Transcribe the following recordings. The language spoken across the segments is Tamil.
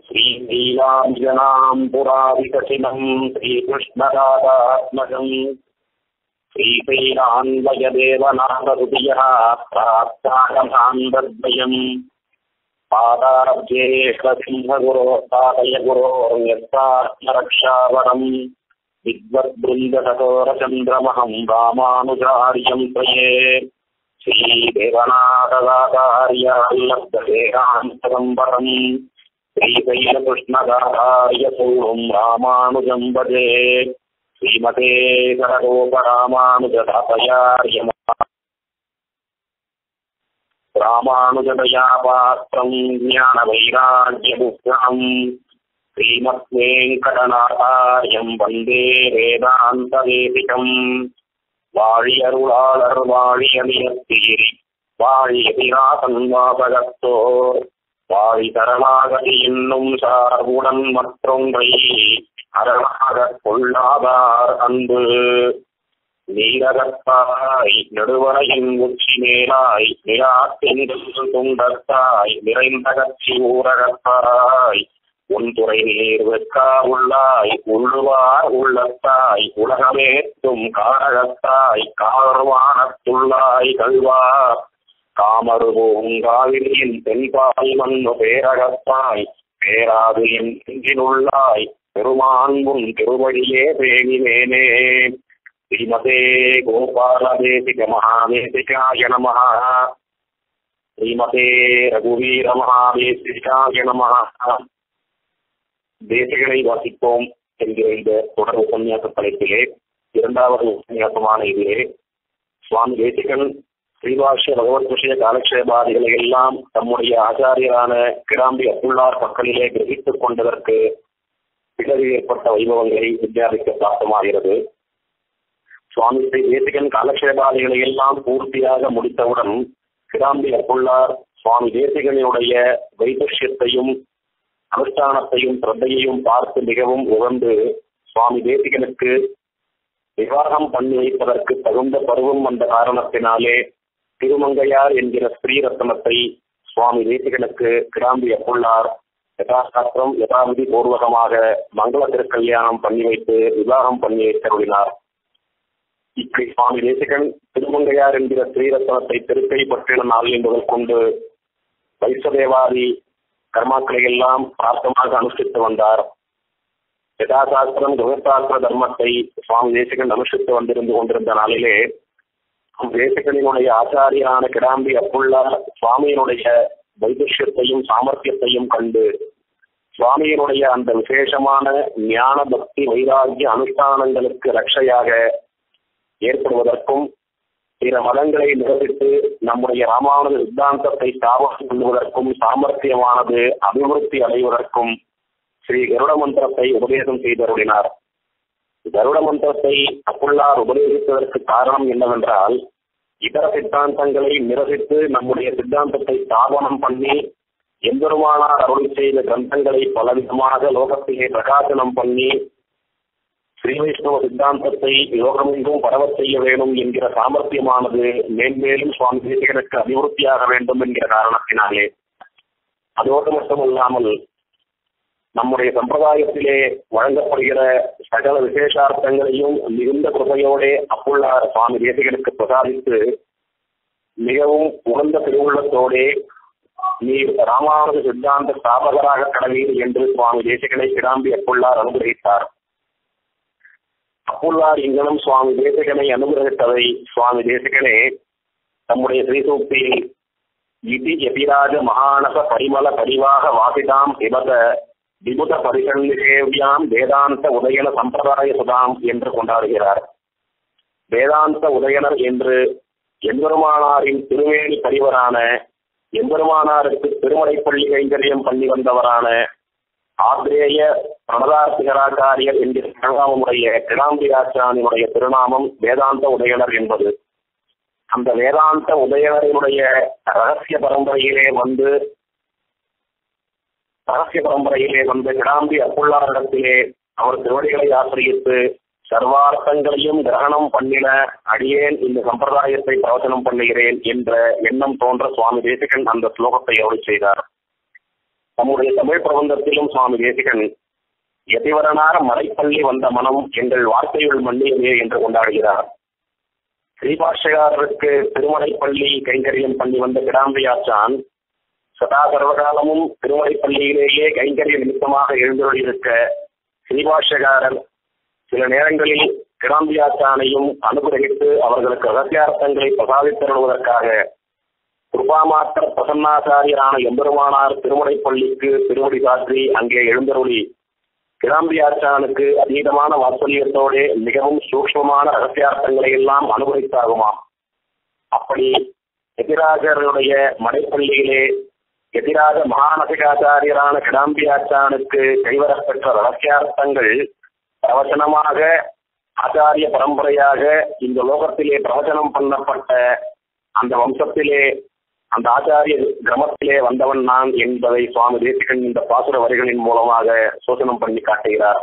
श्रीलीलाञ्जनाम् पुराविकसिनम् श्रीकृष्णराधात्मजम् श्रीशैलान्वयदेवनाथहृदयः प्राप्ताकमान्दद्वयम् पादाब्जे सिंहगुरो पादय गुरोर्यस्तात्मरक्षावरम् विद्वद्बृन्दकटोरचन्द्रमहम् रामानुजार्यम् त्वये श्रीदेवनाथदाचार्याल्लब्धवेदान्तकम्बरम् श्रीशैलकृष्णदाचार्यपूर्वम् रामानुजम् भजे श्रीमते करगोपरामानुजदातयार्यम रामानुजदया पात्रम् ज्ञानवैराग्यमुग्रहम् श्रीमद्वेङ्कटनाथार्यम् वन्दे वेदान्तवेदिकम् வாழியருளாளர் வாழியமியத்தீரி வாழியதிராசன் வாசகத்தோர் வாழி தரணாகதி என்னும் சார்புடன் மற்றொன்றை அரணாகக் கொள்ளாதார் அன்பு நீரகத்தாய் நெடுவரையின் உச்சி மேலாய் நிராத்தெங்கள் துண்டத்தாய் நிறைந்த கட்சி ஊரகத்தாய் உன் துறை நீர் வெக்கா உள்ளாய் உள்ளுவார் உள்ளத்தாய் உலகமேற்றும் காரகத்தாய் கார்வானத்துள்ளாய் கல்வா காமருபூங்காவிலியின் தென்பாய் மண்ணு பேரகத்தாய் பேராது என் நெஞ்சினுள்ளாய் பெருமான் உன் திருவடியே பேணினேனே ஸ்ரீமதே கோபாலதேசிக மகாதேசிகாய நம ஸ்ரீமதே ரகுவீர மகாதேசிகாய நம தேசிகளை வாசிப்போம் என்கிற இந்த தொடர் உபன்யாச தலைப்பிலே இரண்டாவது உபன்யாசமான இதிலே சுவாமி தேசிகன் ஸ்ரீபாஷ்ய பகவத் விஷய காலக்ஷேபாதிகளை எல்லாம் தம்முடைய ஆச்சாரியரான கிடாம்பி அப்துல்லார் பக்கலிலே கிரகித்துக் கொண்டதற்கு பிறகு ஏற்பட்ட வைபவங்களை வித்யாபிக்க பிராப்தமாகிறது சுவாமி ஸ்ரீ தேசிகன் காலக்ஷேபாதிகளை எல்லாம் பூர்த்தியாக முடித்தவுடன் கிடாம்பி அப்புள்ளார் சுவாமி தேசிகனுடைய வைபஷ்யத்தையும் அனுஷ்டானத்தையும் சிரத்தையையும் பார்த்து மிகவும் உகந்து சுவாமி தேசிகனுக்கு விவாகம் பண்ணி வைப்பதற்கு தகுந்த பருவம் வந்த காரணத்தினாலே திருமங்கையார் என்கிற ஸ்ரீரத்னத்தை சுவாமி தேசிகனுக்கு கிடாம்பி அப்புள்ளார் யதாசாஸ்திரம் யதாவிதி பூர்வகமாக மங்கள திருக்கல்யாணம் பண்ணி வைத்து விவாகம் பண்ணி வைத்தருளினார் இப்படி சுவாமி தேசிகன் திருமங்கையார் என்கிற ஸ்ரீரத்னத்தை திருக்கை பற்றின நாளில் முதல் கொண்டு வைசதேவாதி கர்மாக்களை எல்லாம் பிரார்த்தமாக அனுஷ்டித்து வந்தார் யதாசாஸ்திரம் கிரகசாஸ்திர தர்மத்தை சுவாமி தேசிகன் அனுஷ்டித்து வந்திருந்து கொண்டிருந்த நாளிலே தேசிகனினுடைய ஆச்சாரியான கிடாம்பி அப்புள்ளா சுவாமியினுடைய வைதுஷ்யத்தையும் சாமர்த்தியத்தையும் கண்டு சுவாமியினுடைய அந்த விசேஷமான ஞான பக்தி வைராகிய அனுஷ்டானங்களுக்கு ரட்சையாக ஏற்படுவதற்கும் பிற மதங்களை நிரூபித்து நம்முடைய ராமானுஜ சித்தாந்தத்தை ஸ்தாபனம் பண்ணுவதற்கும் சாமர்த்தியமானது அபிவிருத்தி அடைவதற்கும் ஸ்ரீ கருட மந்திரத்தை உபதேசம் செய்தருளினார் கருட மந்திரத்தை அப்புள்ளார் உபதேசித்ததற்கு காரணம் என்னவென்றால் இதர சித்தாந்தங்களை நிரசித்து நம்முடைய சித்தாந்தத்தை ஸ்தாபனம் பண்ணி எம்பெருமானார் அருள் செய்த கிரந்தங்களை பலவிதமாக லோகத்திலே பிரகாசனம் பண்ணி ஸ்ரீ வைஷ்ணவ சித்தாந்தத்தை யோகமெங்கும் பரவச் செய்ய வேண்டும் என்கிற சாமர்த்தியமானது மேன்மேலும் சுவாமி தேசிகனுக்கு அபிவிருத்தியாக வேண்டும் என்கிற காரணத்தினாலே அதோடு மட்டுமல்லாமல் நம்முடைய சம்பிரதாயத்திலே வழங்கப்படுகிற சகல விசேஷார்த்தங்களையும் மிகுந்த கிருபையோடே அப்புள்ளார் சுவாமி தேசிகனுக்கு பிரசாதித்து மிகவும் உகந்த திருவுள்ளத்தோடே நீர் ராமானுஜ சித்தாந்த ஸ்தாபகராக கடவீர் என்று சுவாமி தேசிகனை கிடாம்பி அப்புள்ளார் அனுகிரகித்தார் அப்புள்ளார் இங்கனும் சுவாமி தேசிகனை அனுகிரகித்ததை சுவாமி தேசிகனே தம்முடைய ஸ்ரீசூக்தியில் இதி எபிராஜ மகானச பரிமள பரிவாக வாசிதாம் இவத விபுத பரிசன்னிசேவியாம் வேதாந்த உதயன சம்பிரதாய சுதாம் என்று கொண்டாடுகிறார் வேதாந்த உதயனர் என்று எம்பெருமானாரின் திருவேணி பரிவரான எம்பெருமானாருக்கு திருமலைப்பள்ளி கைங்கரியம் பண்ணி வந்தவரான ஆத்ரேய பிரணதார்த்திகராச்சாரியர் என்கிற திருநாமமுடைய கிடாம்பிராச்சாரியனுடைய திருநாமம் வேதாந்த உதயனர் என்பது அந்த வேதாந்த உதயனரினுடைய ரகசிய பரம்பரையிலே வந்து ரகசிய பரம்பரையிலே வந்த கிடாம்பி அப்புள்ளாரிடத்திலே அவர் திருவடிகளை ஆசிரியத்து சர்வார்த்தங்களையும் கிரகணம் பண்ணின அடியேன் இந்த சம்பிரதாயத்தை பிரவச்சனம் பண்ணுகிறேன் என்ற எண்ணம் தோன்ற சுவாமி தேசிகன் அந்த ஸ்லோகத்தை அருள் செய்தார் தம்முடைய தமிழ் பிரபந்தத்திலும் சுவாமி தேசிகன் எதிவரனார மலைப்பள்ளி வந்த மனம் எங்கள் வார்த்தையுள் மன்னியமே என்று கொண்டாடுகிறார் ஸ்ரீபாஷகாரருக்கு திருமலைப்பள்ளி கைங்கரியம் பண்ணி வந்த கிடாம்பியாச்சான் சதா சர்வகாலமும் திருமலைப்பள்ளியிலேயே கைங்கரிய நிமித்தமாக எழுந்தருளியிருக்க ஸ்ரீபாஷகாரர் சில நேரங்களில் கிடாம்பியாச்சானையும் அனுகிரகித்து அவர்களுக்கு ரகசியார்த்தங்களை பிரசாதித்தருள்வதற்காக கிருபாமாத்திர பிரசன்னாச்சாரியரான எம்பெருமானார் திருமுறைப்பள்ளிக்கு திருமுடி காற்றி அங்கே எழுந்தருளி கிடாம்பியாச்சானுக்கு அதீதமான வாத்சல்யத்தோடு மிகவும் சூக்ஷ்மமான ரகசியார்த்தங்களை எல்லாம் அனுபவித்தாகுமாம் அப்படி எதிராஜருடைய மடைப்பள்ளியிலே எதிராக மகாநசிகாச்சாரியரான கிடாம்பியாச்சானுக்கு கைவரப்பெற்ற ரகசியார்த்தங்கள் பிரவச்சனமாக ஆச்சாரிய பரம்பரையாக இந்த லோகத்திலே பிரவச்சனம் பண்ணப்பட்ட அந்த வம்சத்திலே அந்த ஆச்சாரிய கிரமத்திலே வந்தவன் நான் என்பதை சுவாமி தேசிகன் இந்த பாசுர வரிகளின் மூலமாக சோதனம் பண்ணி காட்டுகிறார்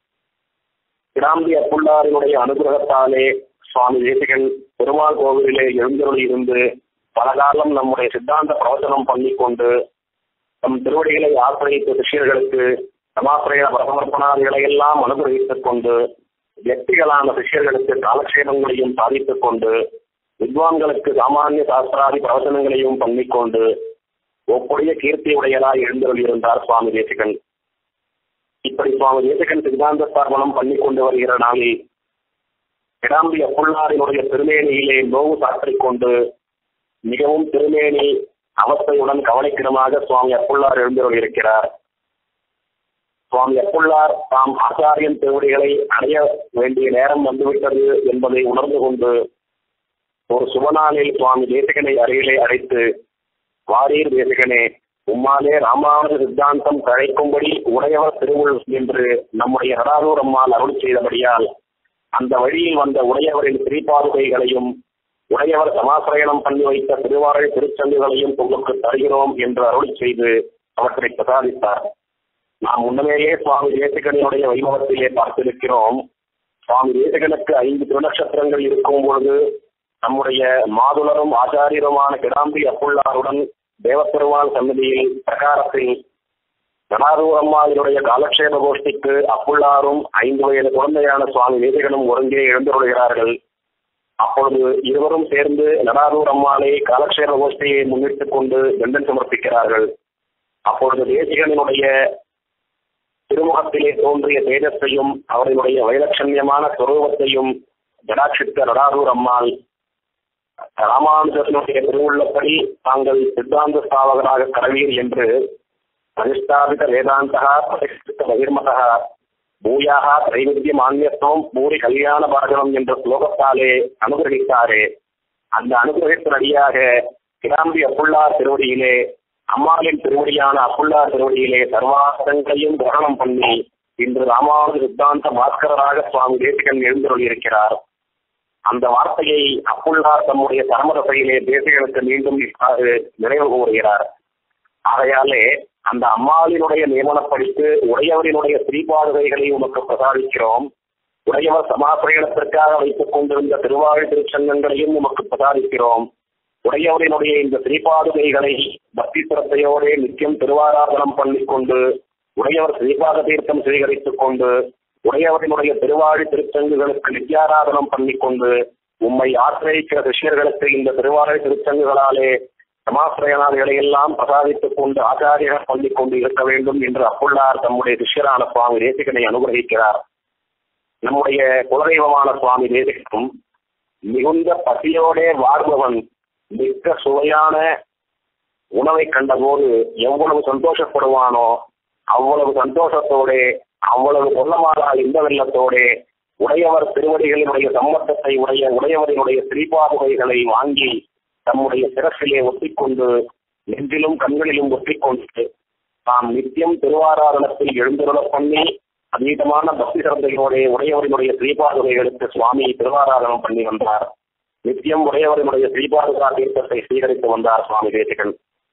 கிடாம்பி அப்புள்ளாரினுடைய அனுகிரகத்தாலே சுவாமி தேசிகன் பெருமாள் கோவிலிலே எழுந்தருளி இருந்து பலகாலம் நம்முடைய சித்தாந்த பிரவச்சனம் பண்ணி கொண்டு தம் திருவடிகளை ஆசிரியத்த சிஷியர்களுக்கு சமாசிரிய பிரசமர்ப்பணாதிகளை எல்லாம் அனுகிரகித்துக் கொண்டு வியக்திகளான சிஷியர்களுக்கு காலக்ஷேபங்களையும் சாதித்துக் கொண்டு வித்வான்களுக்கு சாமானிய சாஸ்திராதி பிரவச்சனங்களையும் பண்ணிக்கொண்டு ஒப்புடைய கீர்த்தியுடையதாய் எழுந்தருளியிருந்தார் சுவாமி தேசிகன் இப்படி சுவாமி தேசிகன் சித்தாந்த ஸ்தாபனம் பண்ணி கொண்டு வருகிற நாளில் கிடாம்பி அப்புள்ளாரினுடைய திருமேனியிலே நோவு சாற்றிக் கொண்டு மிகவும் திருமேனி அவஸ்தையுடன் கவலைக்கிடமாக சுவாமி அப்புள்ளார் எழுந்தருளியிருக்கிறார் சுவாமி அப்புள்ளார் தாம் ஆச்சாரியன் திருவடிகளை அடைய வேண்டிய நேரம் வந்துவிட்டது என்பதை உணர்ந்து கொண்டு ஒரு சுபநாளில் சுவாமி தேசிகனை அருகிலே அழைத்து வாரீர் தேசிகனே உம்மாலே ராமானுஜ சித்தாந்தம் தழைக்கும்படி உடையவர் திருவுள் என்று நம்முடைய ஹடாரூர் அம்மாள் அருள் செய்தபடியால் அந்த வழியில் வந்த உடையவரின் திரிபாதுகைகளையும் உடையவர் சமாசிரயணம் பண்ணி வைத்த திருவாரல் திருச்சங்குகளையும் உங்களுக்கு தருகிறோம் என்று அருள் செய்து அவற்றை பிரசாதித்தார் நாம் முன்னமேயே சுவாமி தேசிகனுடைய வைபவத்திலே பார்த்திருக்கிறோம் சுவாமி தேசிகனுக்கு ஐந்து திருநட்சத்திரங்கள் இருக்கும் பொழுது நம்முடைய மாதுளரும் ஆச்சாரியருமான கிடாம்பி அப்புள்ளாருடன் தேவப்பெருமாள் சன்னதியில் பிரகாரத்தில் கடாரூரம்மாவினுடைய காலக்ஷேப கோஷ்டிக்கு அப்புள்ளாரும் ஐந்து வயது குழந்தையான சுவாமி தேசிகனும் ஒருங்கே எழுந்துள்ளார்கள் அப்பொழுது இருவரும் சேர்ந்து நடாரூர் அம்மாளை காலக்ஷேப கோஷ்டியை முன்னிட்டுக் கொண்டு தண்டன் சமர்ப்பிக்கிறார்கள் அப்பொழுது தேசிகனுடைய திருமுகத்திலே தோன்றிய தேஜஸையும் அவரினுடைய வைலட்சண்யமான சுரூபத்தையும் ஜடாட்சித்த நடாரூர் அம்மாள் ராமானுஜனுடைய திருவுள்ளப்படி தாங்கள் சித்தாந்த ஸ்தாபகராக கடவீர் என்று பிரதிஷ்டாபித வேதாந்தா பிரதிஷ்டித்த பகிர்மதா பூயாக திரைவித்திய மானியத்துவம் பூரி கல்யாண பாரதம் என்ற ஸ்லோகத்தாலே அனுகிரகித்தாரே அந்த அனுகிரகத்தினடியாக கிடாம்பி அப்புள்ளார் திருவடியிலே அம்மாவின் திருவடியான அப்புள்ளார் திருவடியிலே சர்வாசங்களையும் கிரகணம் பண்ணி இன்று ராமானுஜ சித்தாந்த பாஸ்கரராக சுவாமி தேசிகன் எழுந்தருளியிருக்கிறார் அந்த வார்த்தையை அப்புள்ளார் தம்முடைய தர்மரசையிலே தேசிகனுக்கு மீண்டும் இவ்வாறு நினைவு கூறுகிறார் ஆகையாலே அந்த அம்மாவினுடைய நியமனப்படித்து உடையவரினுடைய ஸ்ரீபாதுகைகளை உமக்கு பிரசாதிக்கிறோம் உடையவர் சமாசிரயணத்திற்காக வைத்துக் கொண்டிருந்த திருவாழ் திருச்சங்கங்களையும் உமக்கு பிரசாதிக்கிறோம் உடையவரினுடைய இந்த ஸ்ரீபாதுகைகளை பக்தி சிரத்தையோடு நித்தியம் திருவாராதனம் பண்ணிக்கொண்டு உடையவர் ஸ்ரீபாத தீர்த்தம் சுவீகரித்துக் கொண்டு உடையவரினுடைய திருவாழி திருச்சங்குகளுக்கு நித்யாராதனம் பண்ணிக்கொண்டு உம்மை ஆசிரியக்கிற சிஷ்யர்களுக்கு இந்த திருவாழி திருச்சங்குகளாலே சமாசிரயனாதிகளை எல்லாம் பிரசாதித்துக் கொண்டு ஆச்சாரியர் பண்ணிக் கொண்டு இருக்க வேண்டும் என்று அப்புள்ளார் தம்முடைய சிஷ்யரான சுவாமி தேசிகனை அனுகிரகிக்கிறார் நம்முடைய குலதெய்வமான சுவாமி தேசிகனும் மிகுந்த பசியோடே வாழ்பவன் மிக்க சுவையான உணவை கண்டபோது எவ்வளவு சந்தோஷப்படுவானோ அவ்வளவு சந்தோஷத்தோடே அவ்வளவு கொல்லமாதா இந்த வெள்ளத்தோடே உடையவர் திருவடிகளினுடைய சம்மத்தத்தை உடைய உடையவரினுடைய ஸ்ரீபாதுகைகளை வாங்கி தம்முடைய சிரசிலே ஒட்டிக்கொண்டு நெஞ்சிலும் கண்களிலும் ஒட்டிக்கொண்டு தாம் நித்தியம் திருவாராதனத்தில் எழுந்துருளப் பண்ணி அதீதமான பக்தி சிறந்தையோட உடையவரினுடைய ஸ்ரீபாதுகைகளுக்கு சுவாமி திருவாராதனம் பண்ணி வந்தார் நித்தியம் உடையவரினுடைய ஸ்ரீபாதுகா தீர்த்தத்தை ஸ்வீகரித்து வந்தார் சுவாமி தேசிகன்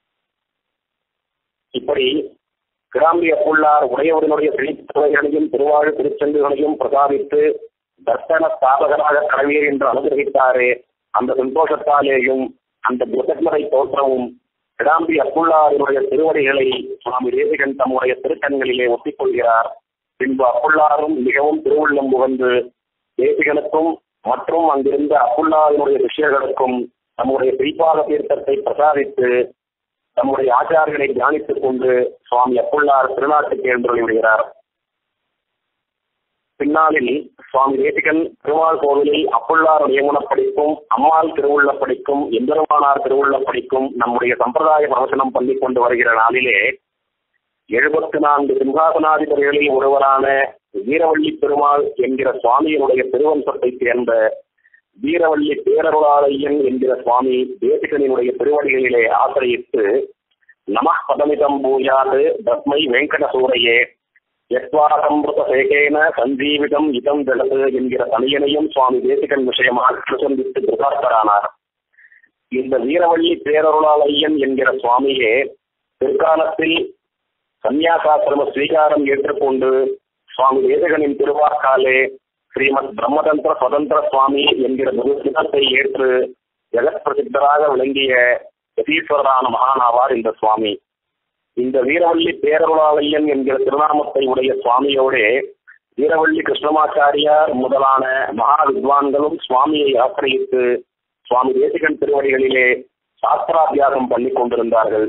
இப்படி கிராம்பிய புள்ளார் உடையவரினுடைய திருத்துறைகளையும் திருவாழ் திருச்செந்துகளையும் பிரசாதித்து தர்சன ஸ்தாபகராக கடவீர் என்று அனுகிரகித்தாரே அந்த சந்தோஷத்தாலேயும் அந்த புத்தகமரை தோற்றமும் கிடாம்பி அப்புள்ளாருடைய திருவடிகளை சுவாமி தேசிகன் தம்முடைய திருக்கண்களிலே ஒத்திக்கொள்கிறார் பின்பு அப்புள்ளாரும் மிகவும் திருவுள்ளம் புகழ்ந்து தேசிகனுக்கும் மற்றும் அங்கிருந்த அப்புள்ளாரினுடைய சிஷ்யர்களுக்கும் தம்முடைய பிரிப்பாக தீர்த்தத்தை பிரசாதித்து தம்முடைய ஆச்சாரியர்களை தியானித்துக் கொண்டு சுவாமி அப்புள்ளார் திருநாட்டுக்கு எழுந்துள்ளி விடுகிறார் பின்னாளில் சுவாமி தேசிகன் திருமால் கோவிலில் அப்புள்ளார் நியமனப்படிக்கும் அம்மாள் திருவுள்ளப்படிக்கும் எம்பெருமானார் திருவுள்ளப்படிக்கும் நம்முடைய சம்பிரதாய பிரவசனம் பண்ணி கொண்டு வருகிற நாளிலே எழுபத்தி நான்கு சிம்ஹாசனாதிபதிகளில் ஒருவரான வீரவள்ளி பெருமாள் என்கிற சுவாமியினுடைய திருவம்சத்தை சேர்ந்த வீரவள்ளி பேரருளாளையன் என்கிற சுவாமி தேசிகனினுடைய திருவடிகளிலே ஆசிரியத்து நம பதமிதம் பூயாது தஸ்மை வெங்கட சூரையே யத்வாசம்பிருத சேகேன சஞ்சீவிதம் இதம் ஜலது என்கிற தனியனையும் சுவாமி தேசிகன் விஷயமாக அனுசந்தித்து பிரகாசரானார் இந்த வீரவள்ளி பேரருளாளையன் என்கிற சுவாமியே பிற்காலத்தில் சந்நியாசாசிரம ஸ்வீகாரம் ஏற்றுக்கொண்டு சுவாமி தேசிகனின் திருவாக்காலே ஸ்ரீமத் பிரம்மதந்திர சுதந்திர சுவாமி என்கிற குருசினத்தை ஏற்று ஜெகத் பிரசித்தராக விளங்கிய யதீஸ்வரரான மகானாவார் இந்த சுவாமி இந்த வீரவள்ளி பேரருளாளையன் என்கிற திருநாமத்தை உடைய சுவாமியோடே வீரவள்ளி கிருஷ்ணமாச்சாரியார் முதலான மகா வித்வான்களும் சுவாமியை ஆசிரியத்து சுவாமி தேசிகன் திருவடிகளிலே சாஸ்திராபியாசம் பண்ணி கொண்டிருந்தார்கள்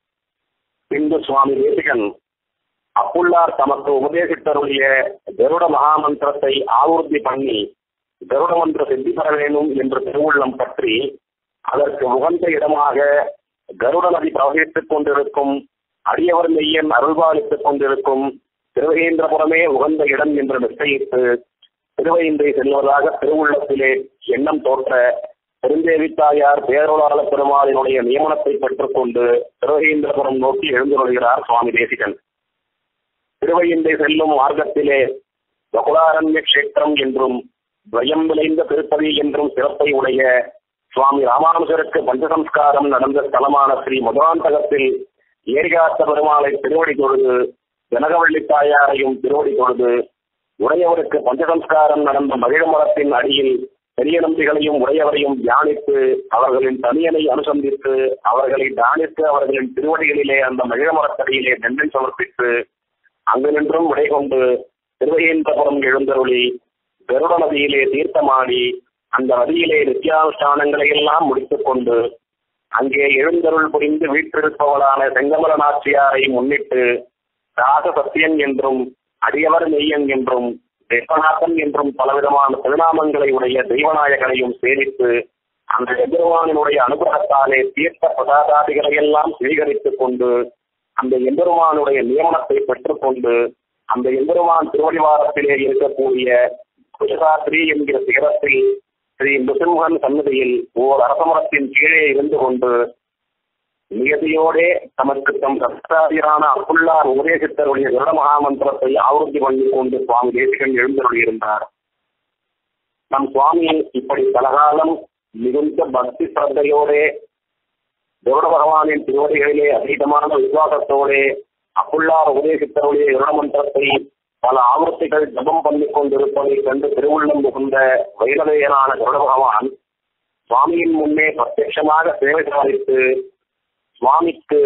பின்பு சுவாமி தேசிகன் அப்புள்ளார் தமக்கு உபதேசித்தருடைய கருட மகாமந்திரத்தை ஆவூர்த்தி பண்ணி கருட மந்திர சித்தி பெற வேண்டும் என்று திருவுள்ளம் பற்றி அதற்கு உகந்த இடமாக கருட நதி பிரவகித்துக் கொண்டிருக்கும் அடியவர் மெய்யன் அருள்பாலித்துக் கொண்டிருக்கும் திருவேந்திரபுரமே உகந்த இடம் என்று நிச்சயித்து திருவைந்தை செல்வதாக திருவுள்ளத்திலே எண்ணம் தோற்ற பெருந்தேவித்தாயார் பேரொழாள பெருமாளினுடைய நியமனத்தை பெற்றுக்கொண்டு திருவேந்திரபுரம் நோக்கி எழுந்துள்ளார் சுவாமி தேசிகன் திருவையந்தை செல்லும் மார்க்கத்திலே பகுலாரண்ய கஷேத்திரம் என்றும் துவயம் விளைந்த திருப்பதி என்றும் சிறப்பை உடைய சுவாமி ராமானுஜருக்கு பஞ்சசம்ஸ்காரம் நடந்த ஸ்தலமான ஸ்ரீ மதுராந்தகத்தில் ஏரிகாத்த பெருமாளை திருவடி தொழுது ஜனகவள்ளி தாயாரையும் திருவடி தொழுது உடையவருக்கு பஞ்சசம்ஸ்காரம் நடந்த மகிழமரத்தின் அடியில் பெரிய நம்பிகளையும் உடையவரையும் தியானித்து அவர்களின் தனியனை அனுசந்தித்து அவர்களை தியானித்து அவர்களின் திருவடிகளிலே அந்த மகிழமரத்தடியிலே தண்டனை சமர்ப்பித்து அங்கு நின்றும் விடை கொண்டு திருவையேந்திரபுரம் எழுந்தருளி கருட நதியிலே தீர்த்தமாடி அந்த நதியிலே நித்தியானுஷ்டானங்களை எல்லாம் முடித்துக் கொண்டு அங்கே எழுந்தருள் புரிந்து வீற்றிருப்பவளான செங்கமல நாச்சியாரை முன்னிட்டு ராக சத்தியன் என்றும் அடியவர் மெய்யன் என்றும் தெப்பநாதன் என்றும் பலவிதமான திருநாமங்களை உடைய தெய்வநாயகனையும் சேவித்து அந்த எம்பெருமானினுடைய அனுகிரகத்தாலே தீர்த்த பிரசாதாதிகளை எல்லாம் சுவீகரித்துக் கொண்டு அந்த எம்பெருமானுடைய நியமனத்தை பெற்றுக்கொண்டு அந்த எம்பெருமான் திருவடிவாரத்திலே இருக்கக்கூடிய குஜராத்ரி என்கிற சிகரத்தில் ஸ்ரீ முசிம்ஹன் சன்னதியில் ஓர் அரசமரத்தின் கீழே இருந்து கொண்டு நியதியோடே தமக்கு தம் சத்தாதியான அப்புள்ளார் உபதேசித்தருடைய கருட மகாமந்திரத்தை ஆவருத்தி பண்ணி கொண்டு சுவாமி தேசிகன் எழுந்தருளியிருந்தார் நம் சுவாமி இப்படி பலகாலம் மிகுந்த பக்தி சிரத்தையோடே கருட பகவானின் திருவடிகளிலே அதீதமான விசுவாசத்தோடே அப்புள்ளார் உபதேசித்தருடைய கருட மந்திரத்தை பல ஆவர்த்திகள் ஜபம் பண்ணி கொண்டிருப்பதை கண்டு திருவுள்ளம் புகுந்த வைரவேயனான கருட பகவான் சுவாமியின் முன்னே பிரத்யட்சமாக சேவை சாதித்து சுவாமிக்கு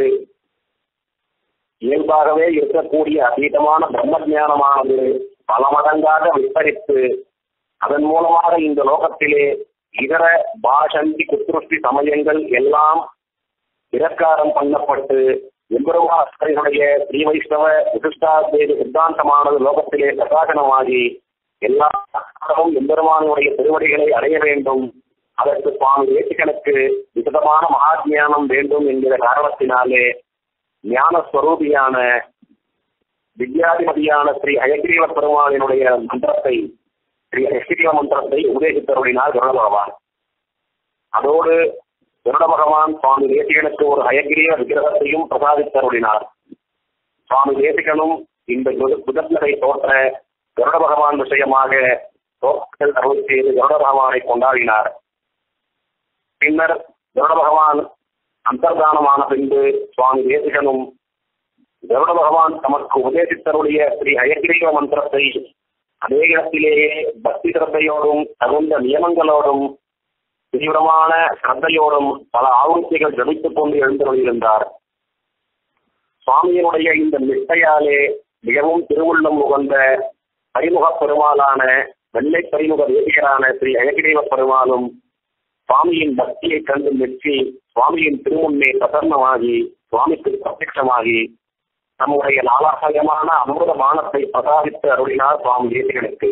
இயல்பாகவே இருக்கக்கூடிய அதீதமான பிரம்ம ஞானமானது பல மடங்காக விஸ்தரித்து அதன் மூலமாக இந்த லோகத்திலே இதர பாஷந்தி குத்ருஷ்டி சமயங்கள் எல்லாம் திரஸ்காரம் பண்ணப்பட்டு எம்பெருமானுடைய ஸ்ரீ வைஷ்ணவ விசிஷ்டாத்வேத சித்தாந்தமானது லோகத்திலே பிரகாசனமாகி எல்லா மக்களும் எம்பெருமானுடைய திருவடிகளை அடைய வேண்டும் அதற்கு சுவாமி வேசிகனுக்கு விசதமான மகாஜானம் வேண்டும் என்கிற காரணத்தினாலே ஞானஸ்வரூபியான வித்யாதிபதியான ஸ்ரீ அயக்ரீவ பெருமாளினுடைய மந்திரத்தை ஸ்ரீ அயக்ரீவ மந்திரத்தை உபதேசித்தருளினார் கருட பகவான் அதோடு கருட பகவான் சுவாமி தேசிகனுக்கு ஒரு அயக்ரீவ விக்கிரகத்தையும் பிரசாதித்தருளினார் சுவாமி தேசிகனும் இந்த புதத்னரை தோற்ற கருட பகவான் விஷயமாக தோற்றல் அருள் செய்து கருட பகவானை கொண்டாடினார் பின்னர் கருட பகவான் அந்தர்தானமான பின்பு சுவாமி தேசிகனும் கருட பகவான் தமக்கு உபதேசித்தருடைய ஸ்ரீ அயகிரீவ மந்திரத்தை அதே இடத்திலேயே பக்தி சிரத்தையோடும் தகுந்த நியமங்களோடும் தீவிரமான சிரத்தையோடும் பல ஆவணத்தைகள் ஜபித்துக் கொண்டு எழுந்தருளியிருந்தார் சுவாமியினுடைய இந்த நிஷ்டையாலே மிகவும் திருவுள்ளம் உகந்த பரிமுக பெருமாளான வெள்ளை பரிமுக வேதிகரான ஸ்ரீ அழகிரேவ பெருமாளும் சுவாமியின் பக்தியை கண்டு மெச்சி சுவாமியின் திருமுன்னே பிரசன்னமாகி சுவாமிக்கு பிரத்யட்சமாகி நம்முடைய நாளாகயமான அமிர்த மானத்தை பிரசாதித்து அருளினார் சுவாமி தேசிகனுக்கு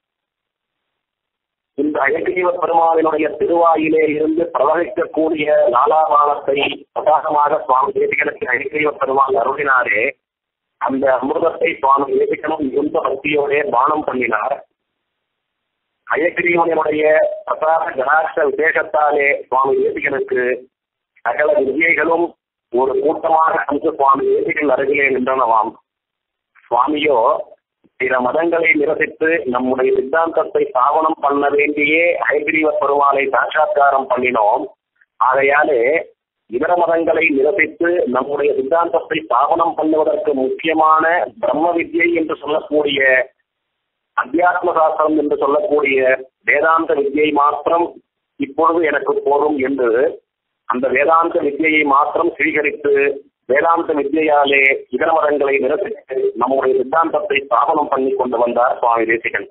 இந்த அழகிரீவ பெருமாவினுடைய திருவாயிலே இருந்து பிரவகிக்கக்கூடிய லாலாபானத்தை பிரசாதமாக சுவாமி தேசிகனுக்கு அழகிரீவ பெருமாள் அருளினாரே அந்த அமிர்தத்தை சுவாமி தேசிகனும் மிகுந்த பக்தியோடே பானம் பண்ணினார் அயக்கிரீவனுடைய பிரசாத கடாட்ச விசேஷத்தாலே சுவாமி தேசிகனுக்கு சகல விஜயங்களும் ஒரு கூட்டமாக வந்து சுவாமி தேசிகன் அருகிலே நின்றனவாம் சுவாமியோ பிற மதங்களை நிரசித்து நம்முடைய சித்தாந்தத்தை ஸ்தாபனம் பண்ண வேண்டியே ஐகிரீவ பெருமாளை சாட்சாத்காரம் பண்ணினோம் ஆகையாலே இதர மதங்களை நிரசித்து நம்முடைய சித்தாந்தத்தை ஸ்தாபனம் பண்ணுவதற்கு முக்கியமான பிரம்ம வித்யை என்று சொல்லக்கூடிய அத்தியாத்ம சாஸ்திரம் என்று சொல்லக்கூடிய வேதாந்த வித்யை மாத்திரம் இப்பொழுது எனக்கு போதும் என்று அந்த வேதாந்த வித்யை மாத்திரம் ஸ்வீகரித்து வேதாந்த வித்யாலே இதர மதங்களை நிரசித்து நம்முடைய சித்தாந்தத்தை ஸ்தாபனம் பண்ணி கொண்டு வந்தார் சுவாமி தேசிகன்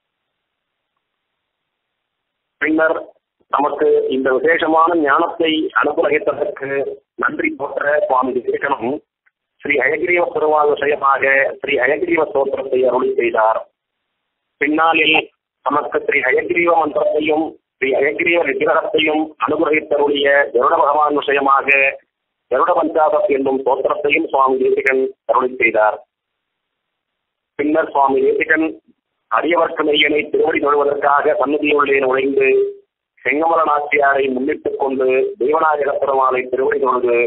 பின்னர் நமக்கு இந்த விசேஷமான ஞானத்தை அனுகிரகித்ததற்கு நன்றி போற்ற சுவாமி தேசிகனும் ஸ்ரீ அயகிரீவ பெருமாள் விஷயமாக ஸ்ரீ அயகிரீவ சோத்திரத்தை அருளி செய்தார் பின்னாளில் நமக்கு ஸ்ரீ அயகிரீவ மந்திரத்தையும் ஸ்ரீ அயகிரீவ விக்கிரகத்தையும் அனுகிரகித்தருடைய கருட பகவான் விஷயமாக கருட பஞ்சாபத் என்னும் தோத்திரத்தையும் சுவாமி தேசிகன் அருளி செய்தார் பின்னர் சுவாமி தேசிகன் அரியவர்க்கு மெய்யனை திருவடி தொழுவதற்காக சன்னதியுள்ளே நுழைந்து செங்கமல நாச்சியாரை முன்னிட்டுக் கொண்டு தெய்வநாயக பெருமாளை திருவடி தொழுது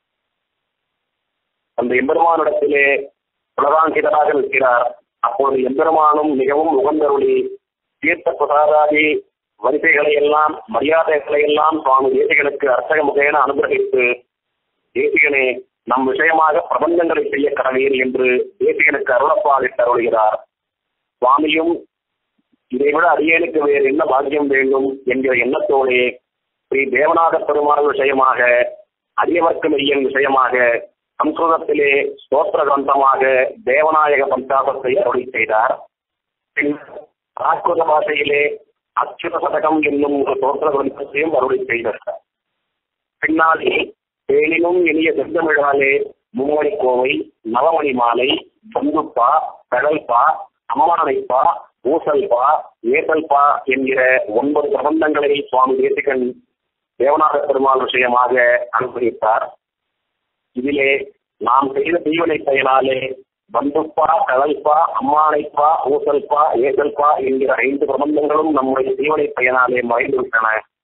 அந்த எம்பெருமானிடத்திலே புலகாங்கிதராக நிற்கிறார் அப்போது எம்பெருமானும் மிகவும் உகந்தருளி தீர்த்த பிரசாதாதி வரிசைகளை எல்லாம் மரியாதைகளை எல்லாம் சுவாமி தேசிகனுக்கு அர்த்தக முகேன அனுகிரகித்து தேசிகனே நம் விஷயமாக பிரபந்தங்களை செய்ய கடவீர் என்று தேசிகனுக்கு அருளப்பாலிட்டு அருளுகிறார் சுவாமியும் இதைவிட அடியேனுக்கு வேறு என்ன பாக்கியம் வேண்டும் என்கிற எண்ணத்தோடே ஸ்ரீ தேவநாத பெருமாள் விஷயமாக அரியவர்க்கு மெய்யன் விஷயமாக சம்ஸ்கிருதத்திலே ஸ்தோத்திர கிரந்தமாக தேவநாயக பஞ்சாபத்தை அருளி செய்தார் பின் பிராகிருத பாஷையிலே அச்சுத சதகம் என்னும் ஒரு ஸ்தோத்திர கிரந்தத்தையும் அருளி செய்தார் பின்னாலே தேனினும் இனிய செந்தமிழாலே மும்மணி கோவை நவமணி மாலை பந்துப்பா கடல்பா அம்மானைப்பா ஊசல்பா ஏசல்பா என்கிற ஒன்பது பிரபந்தங்களை சுவாமி தேசிகன் தேவநாத பெருமாள் விஷயமாக அனுபவித்தார் இதிலே நாம் செய்த தீவனை பயனாலே பந்துப்பா கடல்பா அம்மானைப்பா ஊசல்பா ஏசல்பா என்கிற ஐந்து பிரபந்தங்களும் நம்முடைய தீவனை பயனாலே மறைந்துவிட்டன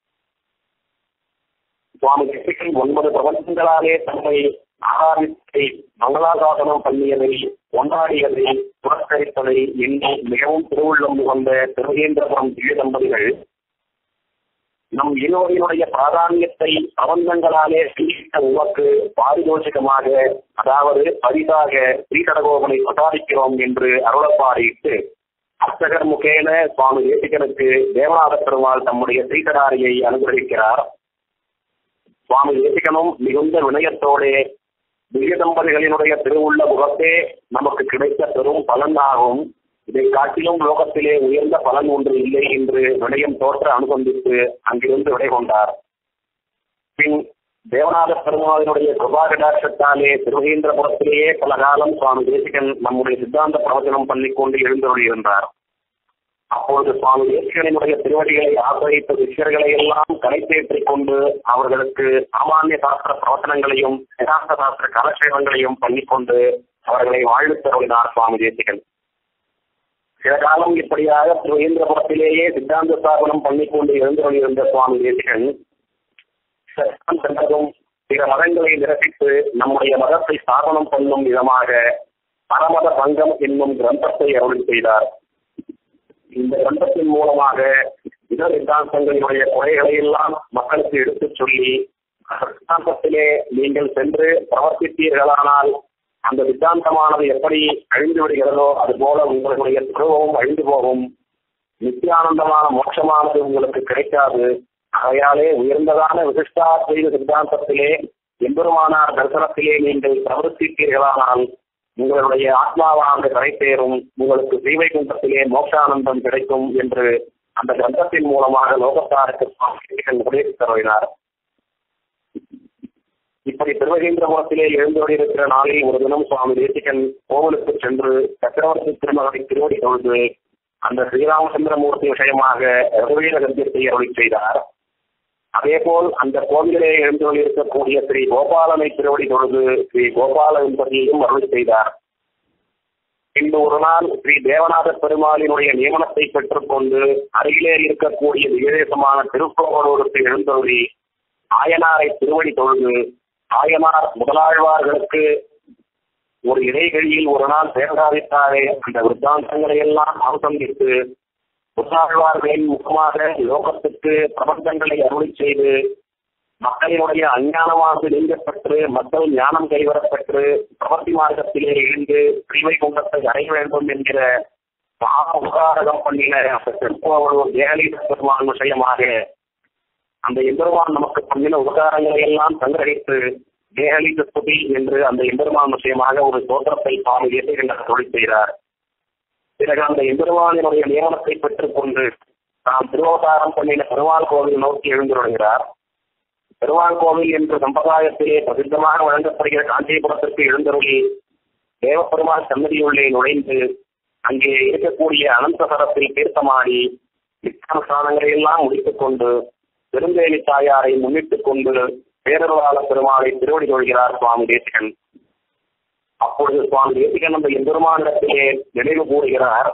சுவாமி தேசிகன் ஒன்பது பிரபந்தங்களாலே தம்மை ஆராதித்தை மங்களாசாசனம் பண்ணியதை கொண்டாடியதை புறக்கணித்ததை எண்ணி மிகவும் திருவுள்ளம் உகந்த திருவேந்திரபுரம் திவ்ய தம்பதிகள் நம் இருவரினுடைய பிராதானியத்தை பிரபந்தங்களாலே சிந்தித்த உமக்கு பாரிதோஷிகமாக அதாவது பரிசாக ஸ்ரீகடகோபனை பிரசாதிக்கிறோம் என்று அருளப்பாடிட்டு அர்ச்சகர் முகேன சுவாமி தேசிகனுக்கு தேவநாத பெருமாள் தம்முடைய ஸ்ரீகடாரியை அனுகிரகிக்கிறார் சுவாமி தேசிகனும் மிகுந்த வினயத்தோடே திவ்ய தம்பதிகளினுடைய திருவுள்ள முகத்தே நமக்கு கிடைத்த பெரும் பலன் ஆகும் இதை காட்டிலும் லோகத்திலே உயர்ந்த பலன் ஒன்று இல்லை என்று விடயம் தோற்ற அனுசந்தித்து அங்கிருந்து விடை கொண்டார் பின் தேவநாத பெருமாளினுடைய கிருபாகடாட்சத்தாலே திருமகேந்திரபுரத்திலேயே பல காலம் சுவாமி தேசிகன் நம்முடைய சித்தாந்த பிரவச்சனம் பண்ணிக்கொண்டு எழுந்தருளியிருந்தார் அப்பொழுது சுவாமி தேசிகனுடைய திருவடிகளை ஆசிரியத்த சிஷ்யர்களை எல்லாம் கடைத்தேற்றிக் கொண்டு அவர்களுக்கு சாமானிய சாஸ்திர பிரவச்சனங்களையும் வேதாந்த சாஸ்திர கலட்சேபங்களையும் பண்ணிக்கொண்டு அவர்களை வாழ்வு தருளினார் சுவாமி தேசிகன் சில காலம் இப்படியாக திருவேந்திரபுரத்திலேயே சித்தாந்த ஸ்தாபனம் பண்ணிக்கொண்டு எழுந்தருளியிருந்த சுவாமி தேசிகன் சென்றதும் பிற மதங்களை நிரசித்து நம்முடைய மதத்தை ஸ்தாபனம் பண்ணும் விதமாக பரமத பங்கம் என்னும் கிரந்தத்தை அருளி செய்தார் இந்த கிரந்தத்தின் மூலமாக இதர சித்தாந்தங்களினுடைய குறைகளை எல்லாம் மக்களுக்கு எடுத்துச் சொல்லி அந்த சித்தாந்தத்திலே நீங்கள் சென்று பிரவர்த்தித்தீர்களானால் அந்த சித்தாந்தமானது எப்படி அழிந்து விடுகிறதோ அது போல உங்களுடைய துருவமும் அழிந்து போகும் நித்தியானந்தமான மோட்சமானது உங்களுக்கு கிடைக்காது ஆகையாலே உயர்ந்ததான விசிஷ்டாத்வைத சித்தாந்தத்திலே எம்பெருமானார் தரிசனத்திலே நீங்கள் பிரவர்த்தித்தீர்களானால் உங்களுடைய ஆத்மாவானது கரைத்தேறும் உங்களுக்கு ஸ்ரீவைகுண்டத்திலே மோட்சானந்தம் கிடைக்கும் என்று அந்த கிரந்தத்தின் மூலமாக லோகத்தாருக்கு சுவாமி உபதேசித்து வருகிறார் இப்படி திருவகேந்திரபுரத்திலே எழுந்தோடியிருக்கிற நாளில் ஒரு தினம் சுவாமி தேசிகன் கோவிலுக்கு சென்று சக்கரவர்த்தி திருமகனை திருவடி தொழுது அந்த ஸ்ரீராமச்சந்திரமூர்த்தி விஷயமாக ரகுவீர கத்தியத்தை அருளி செய்தார் அதேபோல் அந்த கோவிலே எழுந்தொழிருக்கக்கூடிய ஸ்ரீ கோபாலனை திருவடி தொழுது ஸ்ரீ கோபால என்பதையும் அருள் செய்தார் பின்பு ஒரு நாள் ஸ்ரீ தேவநாத பெருமாளினுடைய நியமனத்தை பெற்றுக்கொண்டு அருகிலே இருக்கக்கூடிய விசேஷமான திருக்கோவலூருக்கு எழுந்தொழி ஆயனாரை திருவடி தொழுது ஆயனார் முதலாழ்வார்களுக்கு ஒரு இடைவெளியில் ஒரு நாள் பேசாதித்தாரே அந்த விருத்தாந்தங்களை எல்லாம் அவசந்தித்து முதலாழ்வார்களின் முகமாக லோகத்துக்கு பிரபந்தங்களை அருளி செய்து மக்களினுடைய அஞ்ஞானமானது நீங்கப்பட்டு மக்கள் ஞானம் கைவரப்பட்டு பிரவர்த்தி மார்க்கத்திலே எழுந்து பிரிவை குண்டத்தை அடைய வேண்டும் என்கிற மகா உபகாரகம் பண்ணின அந்த திருப்பவளூர் தேகலீத பெருமான் விஷயமாக அந்த எம்பெருமான் நமக்கு பண்ணின உபகாரங்களை எல்லாம் சங்கிரகித்து தேகலீத ஸ்துதி என்று அந்த எம்பெருமான் விஷயமாக ஒரு தோற்றத்தை சுவாமி தேசிகண்டர் தொழில் செய்கிறார் பிறகு அந்த எம்பெருமானினுடைய நியமனத்தை பெற்றுக் கொண்டு தாம் திருவகாரம் பண்ணின பெருமாள் கோவில் நோக்கி எழுந்துள்ளார் பெருமாள் கோவில் என்ற சம்பிரதாயத்திலே பிரசித்தமாக வழங்கப்படுகிற காஞ்சிபுரத்திற்கு எழுந்தருளி தேவப்பெருமாள் சன்னதியுள்ளே நுழைந்து அங்கே இருக்கக்கூடிய அனந்தசரத்தில் தீர்த்தமாடி ஸ்தானங்களை எல்லாம் முடித்துக் கொண்டு பெருந்தேவி தாயாரை முன்னிட்டுக் கொண்டு பேரருளாள பெருமாளை திருவடி கொள்கிறார் சுவாமி தேசிகன் அப்பொழுது சுவாமி தேசிகன் அந்த எம்பெருமானிடத்திலே நினைவு கூறுகிறார்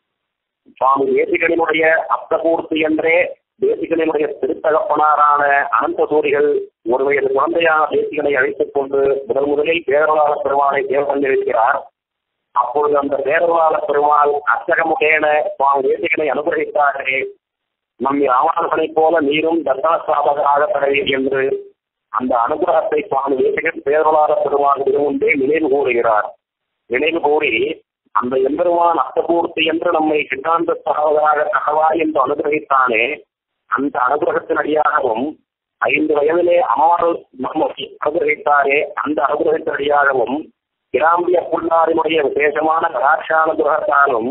சுவாமி தேசிகனினுடைய அப்தபூர்த்தி என்றே தேசிகனினுடைய திருத்தகப்பனாரான அனந்த சூரிகள் ஒரு வயது குழந்தையான தேசிகனை அழைத்துக் கொண்டு முதல் முதலில் பேரருளாள பெருமாளை தேவந்திருக்கிறார் அப்பொழுது அந்த பேரருளாள பெருமாள் அர்ச்சகமுகேன சுவாமி தேசிகனை அனுகிரகித்தாரே நம்மை ராமானுகனைப் போல நீரும் தர்சன ஸ்தாபகராக தரவே என்று அந்த அனுகிரகத்தை சுவாமி தேசிகன் பேரருளாள பெருமாள் விரும்பே நினைவு கூறுகிறார் நினைவு கூறி அந்த எம்பெருமான் அர்த்தபூர்த்தி என்று நம்மை சித்தாந்த ஸ்தாபகராக தகவா என்று அனுகிரகித்தானே அந்த அனுகிரகத்தின் அடியாகவும் ஐந்து வயதிலே அமர் நம்மை அனுகிரகித்தாரே அந்த அனுகிரகத்தின் அடியாகவும் கிராம்பிய புல்லாரினுடைய விசேஷமான கடாட்சானுகிரகத்தாலும்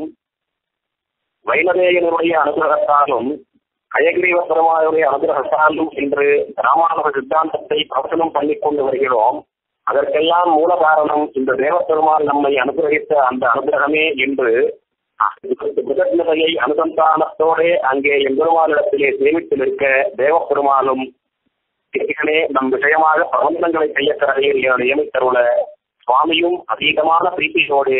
வைணதேயனுடைய அனுகிரகத்தாலும் அயகிரீவ பெருமாளுடைய அனுகிரகத்தாலும் இன்று ராமானுக சித்தாந்தத்தை பிரவசனம் பண்ணிக் கொண்டு வருகிறோம் அதற்கெல்லாம் மூல காரணம் இந்த தேவ பெருமாள் நம்மை அனுகிரகித்த அந்த அனுகிரகமே என்று கிருதஜதையை அனுசந்தானத்தோடே அங்கே எம்பெருமானிடத்திலே சேமித்து நிற்க தேவ பெருமாளும் இறைவனே நம் விஷயமாக பிரபந்தங்களை செய்ய தரையில் நியமித்தருள சுவாமியும் அதீதமான பிரீத்தியோடு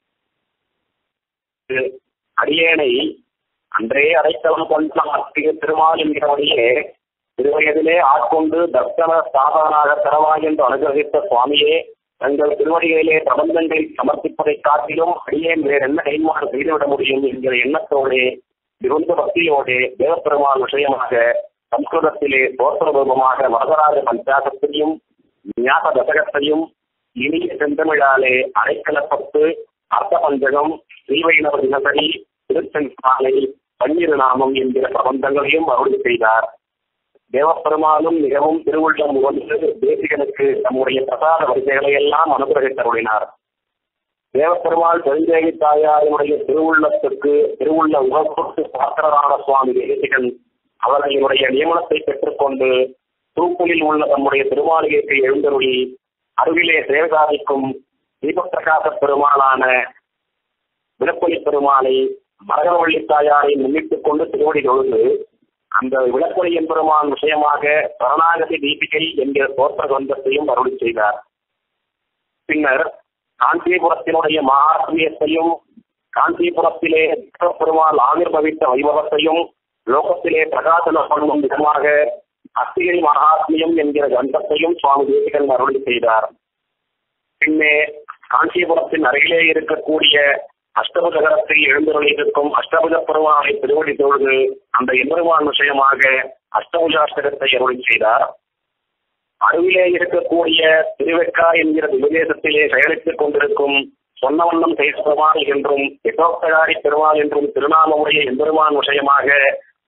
அடியேனை அன்றே அடைத்தவன் கொண்டார் திருமால் என்கிறவனையே திருவயதிலே ஆட்கொண்டு தர்சன சாதனாக தரவாய் என்று அனுகிரகித்த சுவாமியே தங்கள் திருவடிகளிலே பிரபந்தங்களை சமர்ப்பிப்பதை காட்டிலும் அடியேன் வேற என்ன கைமாறு செய்துவிட முடியும் என்கிற எண்ணத்தோடு மிகுந்த பக்தியோடு தேவப்பெருமான் விஷயமாக சம்ஸ்கிருதத்திலே தோற்றரூபமாக வரதராஜ பஞ்சாசத்தையும் ஞாச தசகத்தையும் இனிய செந்தமிழாலே அடைக்கலப்பத்து அர்த்த பஞ்சகம் ஸ்ரீவைணவ தினசரி திருச்செந்தாலை பன்னிரு நாமம் என்கிற பிரபந்தங்களையும் அருள் செய்தார் தேவப்பெருமானும் மிகவும் திருவுள்ளம் உகந்து தேசிகனுக்கு நம்முடைய பிரசாத வரிசைகளை எல்லாம் அனுகிரகித்தருளினார் தேவப்பெருமாள் பெருந்தேவி தாயாரினுடைய திருவுள்ளத்துக்கு திருவுள்ள உகப்புக்கு பாத்திரரான சுவாமி தேசிகன் அவர்களுடைய நியமனத்தை பெற்றுக்கொண்டு தூக்குலில் உள்ள நம்முடைய திருமாளிகைக்கு எழுந்தருளி அருகிலே சேவகாதிக்கும் தீபப்பிரகாச பெருமாளான விளப்பொலி பெருமாளை மரகவள்ளி தாயாரை முன்னிட்டுக் கொண்டு திருவடி தொழுது அந்த விளக்கொலி எம்பெருமான் விஷயமாக சரணாகதி தீபிகை என்கிற தோற்ற கிரந்தத்தையும் அருளி செய்தார் பின்னர் காஞ்சிபுரத்தினுடைய மகாத்மியத்தையும் காஞ்சிபுரத்திலே பெருமாள் ஆவிர்வவித்த வைபவத்தையும் லோகத்திலே பிரகாசனம் பண்ணும் விதமாக அத்திகை மகாத்மியம் என்கிற கிரந்தத்தையும் சுவாமி தேசிகன் அருளி செய்தார் பின்னே காஞ்சிபுரத்தின் அருகிலே இருக்கக்கூடிய அஷ்டபுஜகரத்தில் எழுந்தருளிருக்கும் அஷ்டபுஜ பெருமானை திருவடி தொழுது அந்த எம்பெருமான் விஷயமாக அஷ்டபுஜாஷ்டகத்தை அருளி செய்தார் அருவிலே இருக்கக்கூடிய திருவெக்கா என்கிற விதேசத்திலே செயலித்துக் கொண்டிருக்கும் சொன்ன வண்ணம் செய்த பெருமாள் என்றும் யசோக்தகாரி பெருமாள் என்றும் திருநாமமுடைய எம்பெருமான் விஷயமாக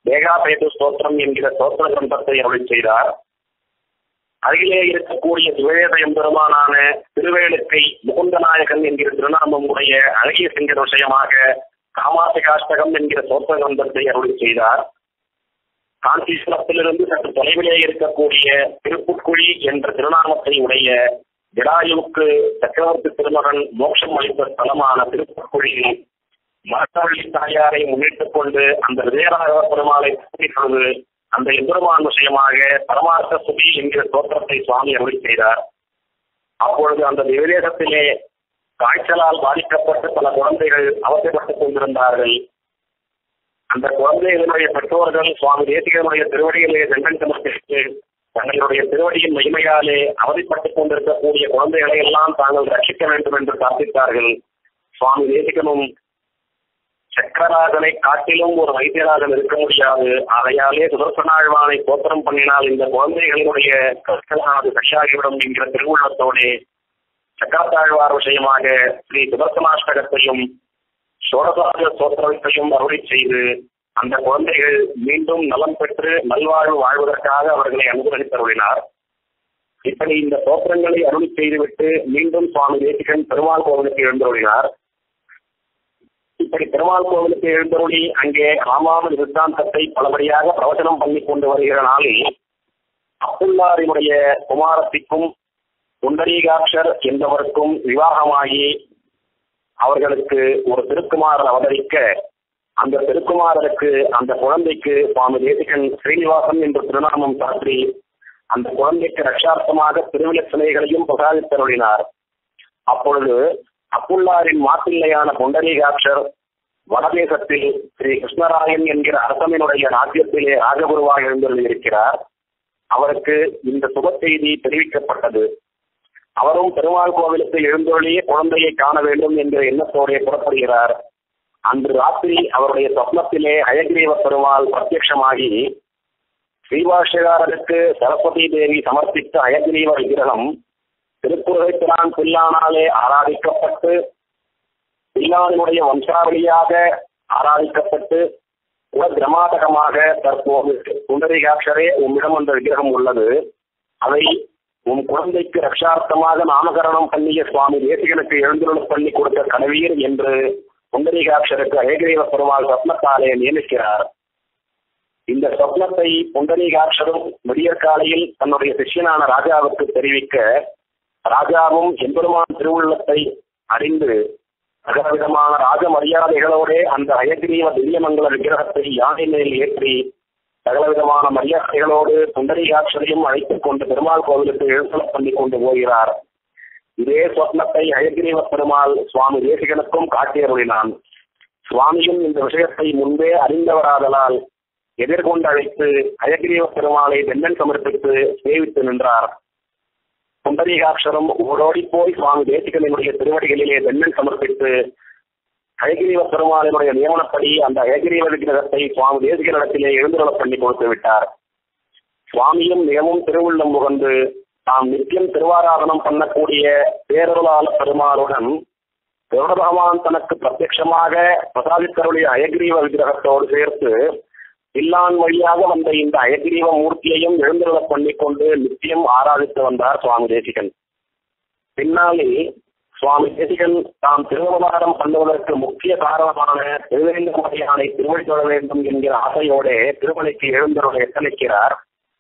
ஏகாபேது ஸ்தோத்திரம் என்கிற ஸ்தோத்திர கிரந்தத்தை அருள் செய்தார் அருகிலே இருக்கக்கூடிய திவேத எம்பெருமானான திருவேலுக்கை முகுந்தநாயகன் என்கிற திருநாமம் உடைய அழகிய சிங்கர் விஷயமாக காமாசிகாஷ்டகம் என்கிற ஸ்தோத்திர கிரந்தத்தை அருள் செய்தார் காஞ்சிபுரத்திலிருந்து சற்று தொலைவிலே இருக்கக்கூடிய திருப்புக்குழி என்ற திருநாமத்தை உடைய விடாயுவுக்கு சக்கரவர்த்தி திருமகன் மோட்சம் அளித்த ஸ்தலமான திருப்புக்குழியில் மரத்தவழி தாயாரை முன்னிட்டுக் கொண்டு அந்த விஜயராக பெருமாளை கூட்டிக்கொண்டு அந்த எம்பெருமான் விஷயமாக பரமார்த்த சுபி என்கிற தோற்றத்தை சுவாமி அருளி செய்தார் அப்பொழுது அந்த விவேகத்திலே காய்ச்சலால் பாதிக்கப்பட்டு பல குழந்தைகள் அவசரப்பட்டுக் கொண்டிருந்தார்கள் அந்த குழந்தைகளுடைய பெற்றோர்கள் சுவாமி தேசிகனுடைய திருவடியிலே தண்டன் சமர்ப்பித்து தங்களுடைய திருவடியின் மகிமையாலே அவதிப்பட்டுக் கொண்டிருக்கக்கூடிய குழந்தைகளை எல்லாம் தாங்கள் ரட்சிக்க வேண்டும் என்று பிரார்த்தித்தார்கள் சுவாமி தேசிகனும் சக்கரராஜனை காட்டிலும் ஒரு வைத்தியராஜன் இருக்க முடியாது ஆகையாலே சுதர்சனாழ்வானை கோத்திரம் பண்ணினால் இந்த குழந்தைகளினுடைய கஷ்டமானது சரியாகிவிடும் என்கிற திருவுள்ளத்தோடே சக்கரத்தாழ்வார் விஷயமாக ஸ்ரீ சுதர்சனாஷ்டகத்தையும் சோழசாக சோத்திரத்தையும் அருளி செய்து அந்த குழந்தைகள் மீண்டும் நலம் பெற்று நல்வாழ்வு வாழ்வதற்காக அவர்களை அனுகிரகித்தருளினார் இப்படி இந்த சோத்திரங்களை அருளி செய்துவிட்டு மீண்டும் சுவாமி தேசிகன் பெருமாள் கோவிலுக்கு எழுந்தருளினார் இப்படி பெருமாள் கோவிலுக்கு எழுந்தருளி அங்கே ராமாவன் சித்தாந்தத்தை பலபடியாக பிரவச்சனம் பண்ணி கொண்டு வருகிற நாளில் அப்புல்லாரினுடைய குமாரத்திற்கும் புண்டரீகாட்சர் என்பவருக்கும் விவாகமாகி அவர்களுக்கு ஒரு திருக்குமாரர் அவதரிக்க அந்த திருக்குமாரருக்கு அந்த குழந்தைக்கு சுவாமி தேசிகன் ஸ்ரீனிவாசன் என்ற திருநாமம் சாற்றி அந்த குழந்தைக்கு ரட்சார்த்தமாக திருவிழச்சனைகளையும் பிரசாதித்தருளினார் அப்பொழுது அப்புல்லாரின் மாப்பிள்ளையான பொண்டரீகாட்சர் வடதேசத்தில் ஸ்ரீ கிருஷ்ணராயன் என்கிற அரசனினுடைய ராஜ்யத்திலே ராஜகுருவாக எழுந்திருக்கிறார் அவருக்கு இந்த சுப செய்தி தெரிவிக்கப்பட்டது அவரும் பெருமாள் கோவிலுக்கு எழுந்தொழி குழந்தையை காண வேண்டும் என்ற எண்ணத்தோடே புறப்படுகிறார் அன்று ராத்திரி அவருடைய சொப்னத்திலே அயகிரீவ பெருமாள் பிரத்யட்சமாகி ஸ்ரீபாஷகாரருக்கு சரஸ்வதி தேவி சமர்ப்பித்த அயகிரீவ விக்கிரகம் திருக்குறளைத்திரான் பில்லானாலே ஆராதிக்கப்பட்டு பில்லானுடைய வம்சாவளியாக ஆராதிக்கப்பட்டு கிரமாதகமாக தற்போது சுந்தரிகாட்சரே உம்மிடம் அந்த விக்கிரகம் உள்ளது அதை உன் குழந்தைக்கு ரட்சார்த்தமாக நாமகரணம் பண்ணிய சுவாமி தேசிகனுக்கு எழுந்துருள் பண்ணி கொடுத்த கனவீர் என்று புண்டரீகாட்சருக்கு அழகிரீவ பெருமாள் சொப்னத்தாலே நியமிக்கிறார் இந்த சொப்னத்தை புண்டரீகாட்சரும் விடியற் காலையில் தன்னுடைய சிஷ்யனான ராஜாவுக்கு தெரிவிக்க ராஜாவும் எம்பெருமான் திருவுள்ளத்தை அறிந்து சகலவிதமான ராஜ மரியாதைகளோடே அந்த அயகிரீவ திவ்யமங்கல விக்கிரகத்தை யானை மேல் ஏற்றி சகலவிதமான மரியாதைகளோடு சுந்தரிகாட்சரையும் அழைத்துக் கொண்டு பெருமாள் கோவிலுக்கு எழுத்தல் பண்ணி கொண்டு போகிறார் இதே சொப்னத்தை அயகிரீவ பெருமாள் சுவாமி தேசிகனுக்கும் காட்டியருளினான் சுவாமியும் இந்த விஷயத்தை முன்பே அறிந்தவராதலால் எதிர்கொண்டு அழைத்து அயகிரீவ பெருமாளை தென்னன் சமர்ப்பித்து சேவித்து நின்றார் சுந்தரிகாட்சரம் ஓடோடி போய் சுவாமி தேசிகனுடைய திருவடிகளிலே தென்னன் சமர்ப்பித்து அயகிரீவ பெருமாளினுடைய நியமனப்படி அந்த அயகிரீவ விக்கிரகத்தை சுவாமி தேசிகனிடத்திலே எழுந்துருளப் பண்ணி கொடுத்து விட்டார் சுவாமியும் மிகவும் திருவுள்ளம் முகந்து தாம் நித்தியம் திருவாராதனம் பண்ணக்கூடிய பேரருளாள பெருமாளுடன் கருட பகவான் தனக்கு பிரத்யட்சமாக பிரசாதித்தருடைய அயகிரீவ விக்கிரகத்தோடு சேர்த்து இல்லான் வழியாக வந்த இந்த அயகிரீவ மூர்த்தியையும் எழுந்துருளப் பண்ணி கொண்டு நித்தியம் ஆராதித்து வந்தார் சுவாமி தேசிகன் பின்னாலே சுவாமி தேசிகன் தாம் திருவதாரம் பண்ணுவதற்கு முக்கிய காரணமான திருவேந்திரமலையானை திருவடி தொழ வேண்டும் என்கிற ஆசையோட திருமலைக்கு எழுந்தருளை எத்தனைக்கிறார்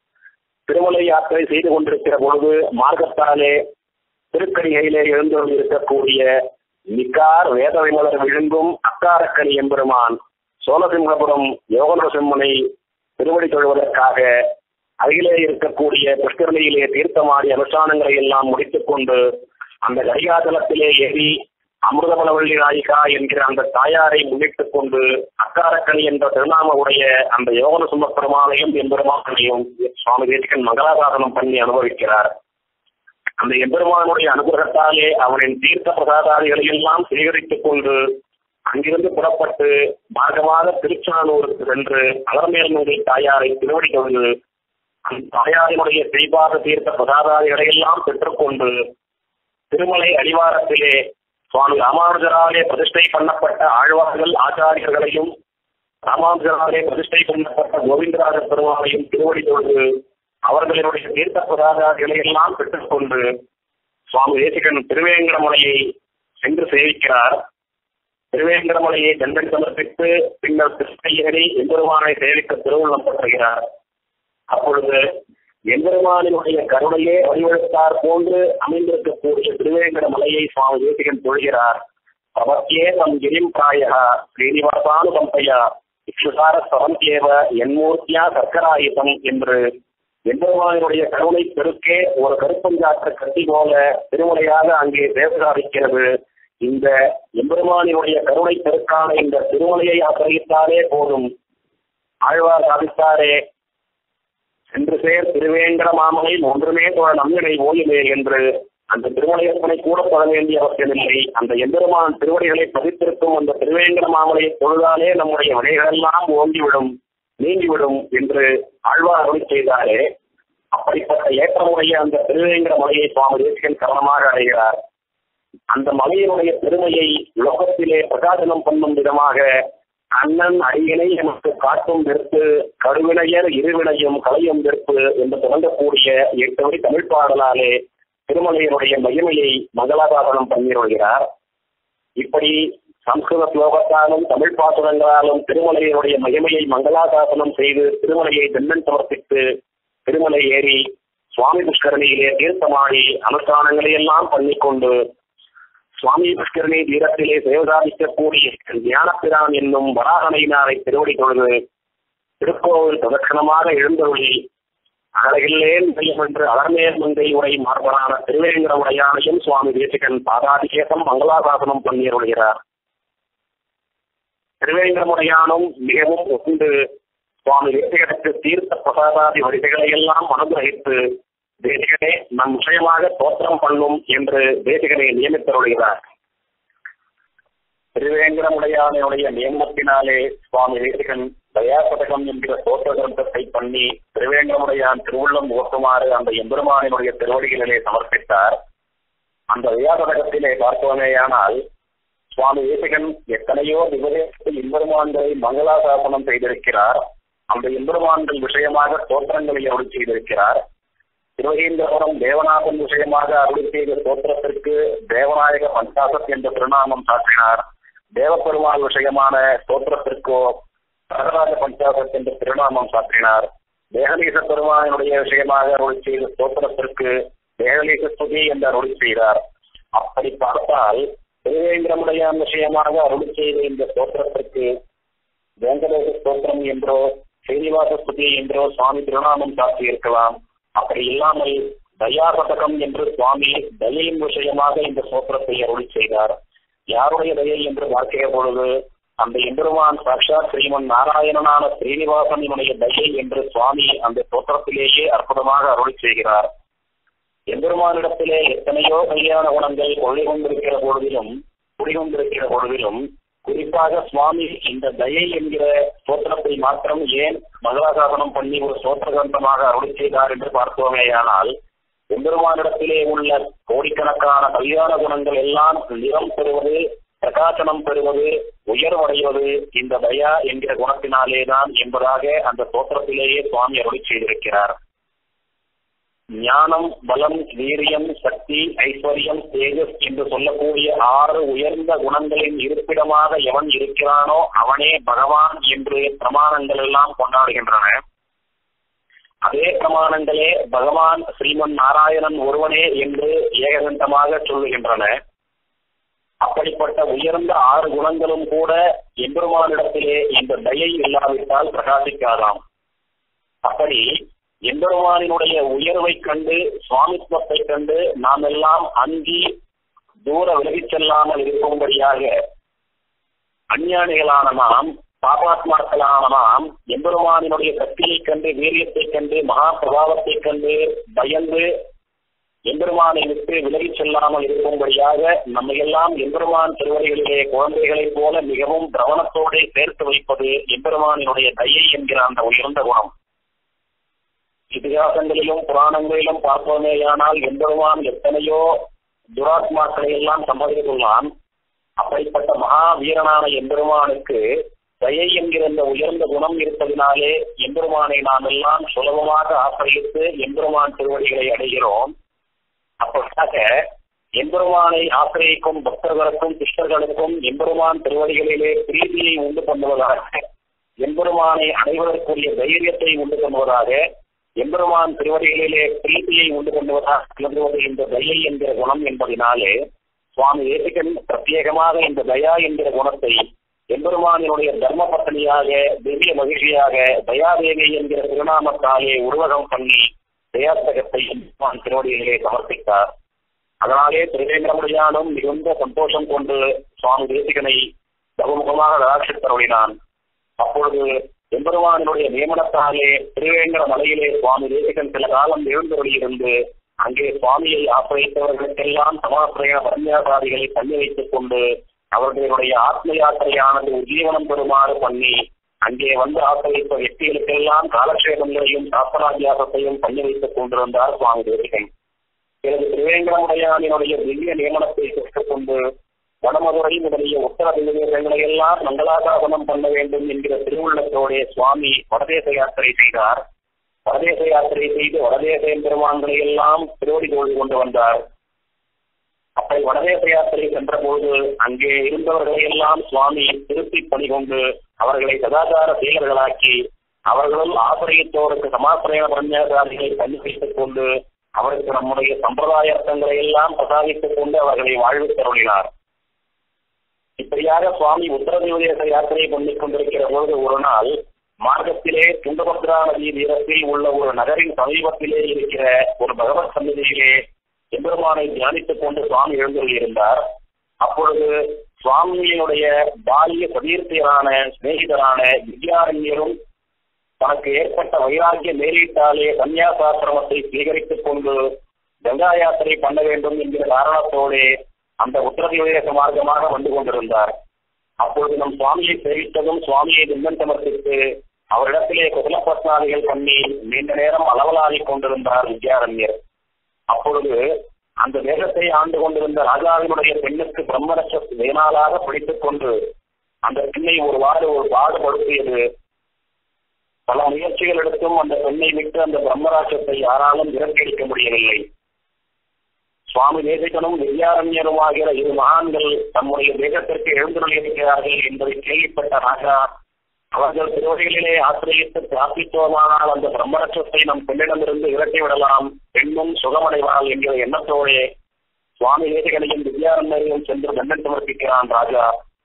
திருமலை யாத்திரை செய்து கொண்டிருக்கிற பொழுது மார்க்கத்தாலே திருக்கடிகையிலே எழுந்தருள் இருக்கக்கூடிய நிக்கார் வேத விமலர் விழுங்கும் அக்காரக்கணி எம்பெருமான் சோழசிங்கபுரம் யோகநரசிம்மனை திருவடி தொழுவதற்காக அருகிலே இருக்கக்கூடிய புஷ்கரணியிலே தீர்த்தமாடி அனுஷ்டானங்களை எல்லாம் முடித்துக் கொண்டு அந்த கரிகாதலத்திலே ஏறி அமிர்தமலவள்ளி நாயிகா என்கிற அந்த தாயாரை முன்னிட்டுக் கொண்டு அக்காரக்கணி என்ற திருநாம உடைய அந்த யோகன சும பெருமானையும் எம்பெருமானையும் சுவாமி தேசிகன் மங்களாசாசனம் பண்ணி அனுபவிக்கிறார் அந்த எம்பெருமானுடைய அனுகிரகத்தாலே அவனின் தீர்த்த பிரசாதாதிகளை எல்லாம் சேகரித்துக் கொண்டு அங்கிருந்து புறப்பட்டு மார்க்கமாக திருச்சானூருக்கு சென்று அலர்மேல்மங்கை தாயாரை திருவடி கொண்டு அந்த தாயாரினுடைய ஸ்ரீபாத தீர்த்த பிரசாதாதிகளை எல்லாம் பெற்றுக்கொண்டு திருமலை அடிவாரத்திலே சுவாமி ராமானுஜராலே பிரதிஷ்டை பண்ணப்பட்ட ஆழ்வார்கள் ஆச்சாரியர்களையும் ராமானுஜராலே பிரதிஷ்டை பண்ணப்பட்ட கோவிந்தராஜ பெருமாளையும் திருவடி தொழுது அவர்களினுடைய தீர்த்த பிரதாதிகளை எல்லாம் பெற்றுக்கொண்டு சுவாமி தேசிகன் திருவேங்கடமலையை சென்று சேவிக்கிறார் திருவேங்கடமலையை தண்டன் சமர்ப்பித்து பின்னர் கிருஷ்ணகிரி எம்பெருமானை சேவிக்க திருவுள்ளம் பற்றுகிறார் அப்பொழுது எம்பெருமானினுடைய கருணையே வடிவெடுத்தார் போன்று அமைந்திருக்கக்கூடிய திருவேங்கட மலையை சுவாமி தேசிகன் தொழுகிறார் அவத்தியே தம் கிரிம் பிராயா ஸ்ரீனிவாசானுகம்பையா இக்ஷுசார சவந்தேவ என்மூர்த்தியா சர்க்கராயுதம் என்று எம்பெருமானினுடைய கருணை பெருக்கே ஒரு கருப்பஞ்சாற்ற கட்டி போல திருமலையாக அங்கே பேசாதிக்கிறது இந்த எம்பெருமானினுடைய கருணை பெருக்கான இந்த திருமலையை ஆசிரியித்தாலே போதும் ஆழ்வார் சாதித்தாரே சென்று சேர் திருவேங்கட மாமலை ஒன்றுமே தோழ நம்மிடை ஓயுமே என்று அந்த திருமலையப்பனை கூட தொழ வேண்டிய அவசியமில்லை அந்த எம்பெருமான் திருவடிகளை பதித்திருக்கும் அந்த திருவேங்கட மாமலையை தொழுதாலே நம்முடைய வினைகளெல்லாம் ஓங்கிவிடும் நீங்கிவிடும் என்று ஆழ்வார் அருளி செய்தாரே அப்படிப்பட்ட ஏற்றமுடைய அந்த திருவேங்கட மலையை சுவாமி தேசிகன் காரணமாக அடைகிறார் அந்த மலையினுடைய பெருமையை லோகத்திலே பிரகாசனம் பண்ணும் விதமாக அண்ணன் அடியினை நமக்கு காட்டும் வெறுப்பு கருவினையர் இருவினையும் கலையும் வெறுப்பு என்று தொடங்கக்கூடிய எட்டு வரி தமிழ் பாடலாலே திருமலையினுடைய மகிமையை மங்களாதாரணம் பண்ணி வருகிறார் இப்படி சம்ஸ்கிருத ஸ்லோகத்தாலும் தமிழ் பாசுரங்களாலும் திருமலையினுடைய மகிமையை மங்களாசாசனம் செய்து திருமலையை தென்னன் சமர்ப்பித்து திருமலை ஏறி சுவாமி புஷ்கரணியிலே தீர்த்தமாடி அனுஷ்டானங்களை எல்லாம் பண்ணிக்கொண்டு சுவாமி புஷ்கரணி தீரத்திலே சேவதாதிக்கக்கூடிய ஞானப்பிரான் என்னும் வராகனையினாரை திருவடி தொழுது திருக்கோவில் பிரதட்சணமாக எழுந்தருளி அழகில்லேன் மையம் என்று அலர்மேல் மங்கை உரை மார்பரான திருவேங்கட உடையானையும் சுவாமி தேசிகன் பாதாதிகேசம் மங்களாசாசனம் பண்ணியருள்கிறார் திருவேங்கடமுடையானும் மிகவும் உண்டு சுவாமி தேசிகனுக்கு தீர்த்த பிரசாதாதி வரிசைகளை எல்லாம் அனுகிரகித்து தேசிகனே நம் விஷயமாக தோற்றம் பண்ணும் என்று தேசிகனை நியமித்தருள்கிறார் திருவேங்கடமுடையானுடைய நியமனத்தினாலே சுவாமி தேசிகன் தயாசதகம் என்கிற தோற்ற கிரந்தத்தை பண்ணி திருவேங்கடமுடையான் திருவுள்ளம் ஓட்டுமாறு அந்த எம்பெருமானினுடைய திருவடிகளிலே சமர்ப்பித்தார் அந்த தயாசதகத்திலே பார்த்தோமேயானால் சுவாமி தேசிகன் எத்தனையோ விவரத்தில் எம்பெருமான்களை மங்களாசாசனம் செய்திருக்கிறார் அந்த எம்பெருமான்கள் விஷயமாக தோற்றங்களை அருள் செய்திருக்கிறார் திருவகீந்திரபுரம் தேவநாதன் விஷயமாக அருள் செய்த தோற்றத்திற்கு தேவநாயக பஞ்சாசத் என்ற திருநாமம் சாற்றினார் தேவப்பெருமாள் விஷயமான தோற்றத்திற்கோ வரதராஜ பஞ்சாசத் என்ற திருநாமம் சாற்றினார் தேகலீச பெருமானுடைய விஷயமாக அருள் செய்த தோற்றத்திற்கு தேகலீச ஸ்துதி என்று அருள் செய்தார் அப்படி பார்த்தால் திருவேந்திரமுடையான் விஷயமாக அருள் செய்த இந்த தோற்றத்திற்கு வேங்கடேச ஸ்தோத்திரம் என்றோ ஸ்ரீனிவாச ஸ்துதி என்றோ சுவாமி திருநாமம் சாற்றியிருக்கலாம் அப்படி இல்லாமல் தயாசதகம் என்று சுவாமி தயையின் விஷயமாக இந்த சோத்திரத்தை அருள் செய்தார் யாருடைய தயை என்று பார்க்கிற பொழுது அந்த எம்பெருமான் சாட்சாத் ஸ்ரீமன் நாராயணனான ஸ்ரீனிவாசனுடைய தயை என்று சுவாமி அந்த தோற்றத்திலேயே அற்புதமாக அருள் செய்கிறார் எம்பெருமானிடத்திலே எத்தனையோ கல்யாண குணங்கள் ஒளிகொண்டிருக்கிற பொழுதிலும் குடிகொண்டிருக்கிற பொழுதிலும் குறிப்பாக சுவாமி இந்த தயை என்கிற சோத்திரத்தை மாத்திரம் ஏன் மங்களாசாசனம் பண்ணி ஒரு சோத்திர கிரந்தமாக அருள் செய்தார் என்று பார்த்தோமேயானால் எம்பெருமானிடத்திலே உள்ள கோடிக்கணக்கான கல்யாண குணங்கள் எல்லாம் நிறம் பெறுவது பிரகாசனம் பெறுவது உயர்வடைவது இந்த தயா என்கிற குணத்தினாலேதான் என்பதாக அந்த தோற்றத்திலேயே சுவாமி அருளி செய்திருக்கிறார் ஞானம் பலம் வீரியம் சக்தி ஐஸ்வர்யம் தேஜஸ் என்று சொல்லக்கூடிய ஆறு உயர்ந்த குணங்களின் இருப்பிடமாக எவன் இருக்கிறானோ அவனே பகவான் என்று பிரமாணங்கள் எல்லாம் கொண்டாடுகின்றன அதே பிரமாணங்களே பகவான் ஸ்ரீமன் நாராயணன் ஒருவனே என்று ஏககண்டமாக சொல்லுகின்றன அப்படிப்பட்ட உயர்ந்த ஆறு குணங்களும் கூட எம்பெருமானிடத்திலே இந்த தயை இல்லாவிட்டால் பிரகாசிக்காதாம் அப்படி எம்பெருமானினுடைய உயர்வை கண்டு சுவாமித்துவத்தை கண்டு நாம் எல்லாம் அங்கி தூர விலகிச் செல்லாமல் இருக்கும்படியாக அஞ்ஞானிகளான நாம் பாபாத்மாக்களான நாம் எம்பெருமானினுடைய சக்தியை கண்டு வீரியத்தை கண்டு மகா பிரபாவத்தை கண்டு பயந்து எம்பெருமானை விட்டு விலகிச் செல்லாமல் இருக்கும்படியாக நம்மையெல்லாம் எம்பெருமான் திருவடிகளிலே குழந்தைகளைப் போல மிகவும் கவனத்தோடு சேர்த்து வைப்பது எம்பெருமானினுடைய தயை என்கிற அந்த உயர்ந்த குணம் இதிகாசங்களிலும் புராணங்களிலும் பார்ப்போமேயானால் எம்பெருமான் எத்தனையோ துராத்மாக்களை எல்லாம் சம்மதித்துள்ளான் அப்படிப்பட்ட மகா வீரனான எம்பெருமானுக்கு தயை என்கிற இந்த உயர்ந்த குணம் இருப்பதினாலே எம்பெருமானை நாம் எல்லாம் சுலபமாக ஆசிரியத்து எம்பெருமான் திருவடிகளை அடைகிறோம் அப்படியாக எம்பெருமானை ஆசிரியக்கும் பக்தர்களுக்கும் கிருஷ்ணர்களுக்கும் எம்பெருமான் திருவடிகளிலே பிரீதியை உண்டு பண்ணுவதாக எம்பெருமானை அடைவதற்குரிய தைரியத்தை உண்டு பண்ணுவதாக எம்பெருமான் திருவடிகளிலே பிரீதியை உண்டு பண்ணுவதாக விளங்குவது இந்த தயை என்கிற குணம் என்பதினாலே சுவாமி ஏசிகன் பிரத்யேகமாக இந்த தயா என்கிற குணத்தை எம்பெருமானினுடைய தர்ம பத்னியாக திவ்ய மகிழ்ச்சியாக தயாதேவி என்கிற திருநாமத்தாலே உருவகம் பண்ணி தயாஸ்தகத்தை எம்பெருமான் திருவடிகளிலே சமர்ப்பித்தார் அதனாலே திருவேங்கடமுடியானும் மிகுந்த சந்தோஷம் கொண்டு சுவாமி தேசிகனை பகுமுகமாக ராட்சித்தருளினான் அப்பொழுது எம்பெருமானினுடைய நியமனத்தாலே திருவேங்கட மலையிலே சுவாமி தேசிகன் சில காலம் எழுந்தருளியிருந்து அங்கே சுவாமியை ஆசிரியத்தவர்களுக்கெல்லாம் சமாசிரய பரண்யாசாதிகளை பண்ணி வைத்துக் கொண்டு அவர்களுடைய ஆத்ம யாத்திரையானது உஜீவனம் பெறுமாறு பண்ணி அங்கே வந்து ஆசிரியத்த వ్యక్திகளுக்கெல்லாம் காலக்ஷேபங்களையும் சாஸ்திராபியாசத்தையும் பண்ணி வைத்துக் கொண்டிருந்தார் சுவாமி தேசிகன் பிறகு திருவேங்கடமுடையானினுடைய திவ்ய நியமனத்தை பெற்றுக்கொண்டு வடமதுரை முதலிய உத்தர திவ்யங்களை எல்லாம் மங்களாசாசனம் பண்ண வேண்டும் என்கிற திருவுள்ளத்தோடைய சுவாமி வடதேச யாத்திரை செய்தார் வடதேச யாத்திரை செய்து வடதேச பெருமான்களை எல்லாம் திருவடி தோழி கொண்டு வந்தார் அப்படி வடதேச யாத்திரை சென்ற போது அங்கே இருந்தவர்களை எல்லாம் சுவாமி திருப்பி பணி கொண்டு அவர்களை சதாச்சார செயலர்களாக்கி அவர்களும் ஆசிரியத்தோருக்கு சமாசிரயண பிரஞ்சாசாரிகளை பண்ணி வைத்துக் கொண்டு அவருக்கு நம்முடைய சம்பிரதாய அர்த்தங்களை எல்லாம் பிரசாதித்துக் கொண்டு அவர்களை வாழ்வு தருளினார் இப்படியாக சுவாமி உத்தரதேவதேச யாத்திரை பண்ணிக் கொண்டிருக்கிற பொழுது ஒரு நாள் மார்க்கத்திலே துண்டபத்ரா நதி தீரத்தில் உள்ள ஒரு நகரின் சமீபத்திலே இருக்கிற ஒரு பகவத் சந்நிதியிலே எம்பெருமானை தியானித்துக் கொண்டு சுவாமி எழுந்துள்ளிருந்தார் அப்பொழுது சுவாமியினுடைய பாலிய சதீர்த்தியரான சிநேகிதரான வித்யாரண்யரும் தனக்கு ஏற்பட்ட வைராக்கிய மேலீட்டாலே சன்னியாசாசிரமத்தை சுவீகரித்துக் கொண்டு கங்கா யாத்திரை பண்ண வேண்டும் என்கிற காரணத்தோடு அந்த உத்தரப்பிரதேச மார்க்கமாக வந்து கொண்டிருந்தார் அப்பொழுது நம் சுவாமியை சேவித்ததும் சுவாமியை திந்தன் சமர்ப்பித்து அவரிடத்திலே குசலப்பிரசாதிகள் பண்ணி நீண்ட நேரம் அளவலாடிக் கொண்டிருந்தார் வித்யாரண்யர் அப்பொழுது அந்த தேசத்தை ஆண்டு கொண்டிருந்த ராஜாவினுடைய பெண்ணுக்கு பிரம்மரட்ச வேணாலாக பிடித்துக் கொண்டு அந்த பெண்ணை ஒருவாறு ஒரு பாடுபடுத்தியது பல முயற்சிகள் எடுத்தும் அந்த பெண்ணை விட்டு அந்த பிரம்மராட்சத்தை யாராலும் விரட்டியடிக்க முடியவில்லை சுவாமி தேசிகனும் வித்யாரண்யரும் ஆகிற இரு மகான்கள் தம்முடைய தேசத்திற்கு எழுந்துள்ளிருக்கிறார்கள் என்பதை கேள்விப்பட்ட ராஜா அவர்கள் திருவடிகளிலே ஆசிரியத்து பிரார்த்தித்தோமானால் அந்த பிரம்மரட்சத்தை நம் பெண்ணிடமிருந்து விரட்டி விடலாம் பெண்ணும் சுகமடைவாள் என்கிற எண்ணத்தோடே சுவாமி தேசிகனையும் வித்யாரண்யரையும் சென்று தண்டன் சமர்ப்பிக்கிறான் ராஜா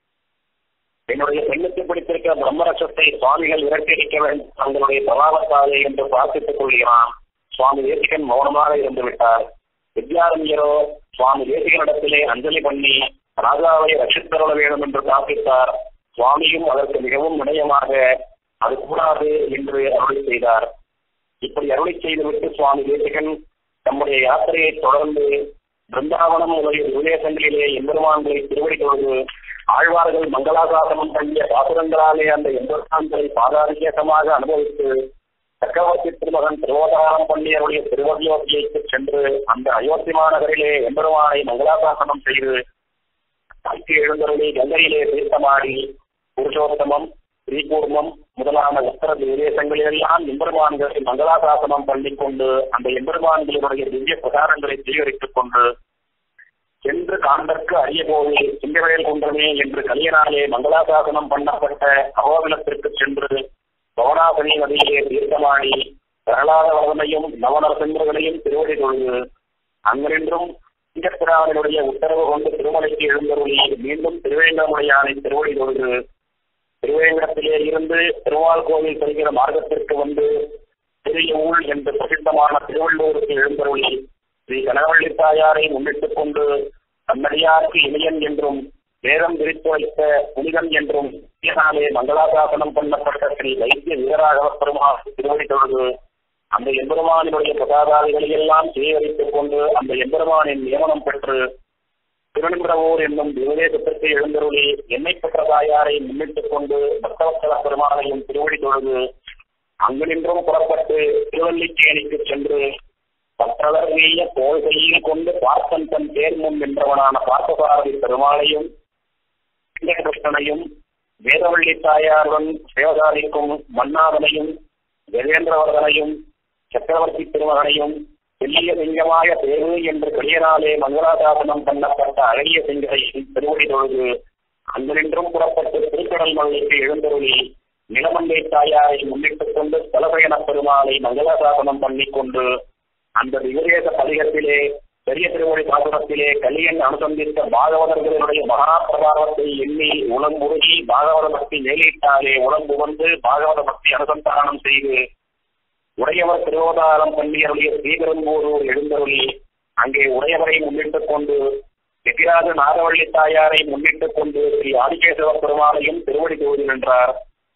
என்னுடைய பெண்ணுக்கு பிடித்திருக்கிற பிரம்மரட்சத்தை சுவாமிகள் விரட்டியடிக்க வேண்டும் தங்களுடைய பிரபாவத்தாலே என்று பிரார்த்தித்துக் கொள்கிறான் சுவாமி தேசிகன் மௌனமாக இருந்து விட்டார் வித்யாரண்யரோ சுவாமி தேசிகனிடத்திலே அஞ்சலி பண்ணி ராஜாவை ரட்சித்தருள வேண்டும் என்று பிரார்த்தித்தார் சுவாமியும் அதற்கு மிகவும் வினயமாக அது கூடாது என்று அருளை செய்தார் இப்படி அருளை செய்துவிட்டு சுவாமி தேசிகன் தம்முடைய யாத்திரையை தொடர்ந்து பிருந்தாவனம் முதலிய உபதேசங்களிலே எம்பெருமான்களை திருவடி தொழுது ஆழ்வார்கள் மங்களாசாசனம் பண்ணிய பாசுரங்களாலே அந்த எம்பெருமான்களை பாதாபிஷேகமாக அனுபவித்து சக்கரவர்த்தி திருமகன் திருவோதாரம் பண்ணியருடைய திருவதியோகியைக்கு சென்று அந்த அயோத்தி மாநகரிலே எம்பெருமானை மங்களாசாசனம் செய்து தாய்க்கு எழுந்தருளி கங்கையிலே தீர்த்தமாடி புருஷோத்தமம் ஸ்ரீகூர்மம் முதலான உத்தர பிரதேசங்களிலெல்லாம் எம்பெருமான்களை மங்களாசாசனம் பண்ணிக்கொண்டு அந்த எம்பெருமான்களினுடைய திவ்ய பிரகாரங்களை சுவீகரித்துக் கொண்டு சென்று காண்பதற்கு அரிய கோவில் சிங்கவேல் குன்றமே என்று கலியனாலே மங்களாசாசனம் பண்ணப்பட்ட அகோவிலத்திற்கு சென்று பவனாசனி நதியிலே தீர்த்தமாடி பிரகலாத வர்மனையும் நவநரசிங்கர்களையும் திருவடி தொழுது அங்கிருந்தும் சிங்கப்பிராவனுடைய உத்தரவு கொண்டு திருமலைக்கு எழுந்தருளி மீண்டும் திருவேங்கடமுடையானை திருவடி தொழுது திருவேங்கடத்திலே இருந்து திருவால் கோவில் செல்கிற மார்க்கத்திற்கு வந்து பெரிய ஊழ் என்று பிரசித்தமான திருவள்ளூருக்கு எழுந்தருளி ஸ்ரீ கனகவள்ளி தாயாரை முன்னிட்டுக் கொண்டு தன்னடியாருக்கு இணையன் என்றும் வேதம் விரித்து வைத்த புனிதன் என்றும் இதனாலே மங்களாசாசனம் பண்ணப்பட்ட ஸ்ரீ வைத்திய வீரராகவ பெருமாள் திருவடி தொழுது அந்த எம்பெருமானினுடைய பிரசாதாதிகளை எல்லாம் சுவீகரித்துக் கொண்டு அந்த எம்பெருமானின் நியமனம் பெற்று திருநின்றவூர் என்னும் தேவதேசத்திற்கு எழுந்தருளி எண்ணெய் பெற்ற தாயாரை முன்னிட்டுக் கொண்டு பக்தவத்தல பெருமானையும் திருவடி தொழுது அங்கு நின்றும் புறப்பட்டு திருவல்லிக்கேணிக்கு சென்று பற்றவர்களிய கோள்கையில் கொண்டு பார்த்தன் தன் தேர் முன் நின்றவனான பார்த்தசாரதி பெருமாளையும் கிருஷ்ணனையும் வேதவள்ளி தாயாருடன் சிவகாரிக்கும் மன்னாதனையும் கஜேந்திரவர்தனையும் சக்கரவர்த்தி திருமகனையும் பெரிய சிங்கமாய தேவு என்று பெரியனாலே மங்களாசாசனம் பண்ணப்பட்ட அழகிய சிங்கரையும் திருவடி தொழுது அங்கிருந்தும் புறப்பட்டு திருக்கடல் மலைக்கு எழுந்தருளி நிலமங்கை தாயாரை முன்னிட்டுக் கொண்டு தலபயண பெருமாளை மங்களாசாசனம் பண்ணிக்கொண்டு அந்த விவேக பதிகத்திலே பெரிய திருமொழி பாசுரத்திலே கலியன் அனுசந்தித்த பாகவதர்களுடைய மகா பிரபாவத்தை எண்ணி உளம்புருகி பாகவத பக்தி மேலிட்டாலே உளம்பு வந்து பாகவத பக்தி அனுசந்தானம் செய்து உடையவர் திருவோதாரம் பண்ணியருடைய ஸ்ரீபெரும்பூரூர் எழுந்தருளி அங்கே உடையவரை முன்னிட்டுக் கொண்டு எதிராக நாகவள்ளி தாயாரை முன்னிட்டுக் கொண்டு ஸ்ரீ ஆதிகேசவ பெருமாளையும் திருவடி தொழுது நின்றார்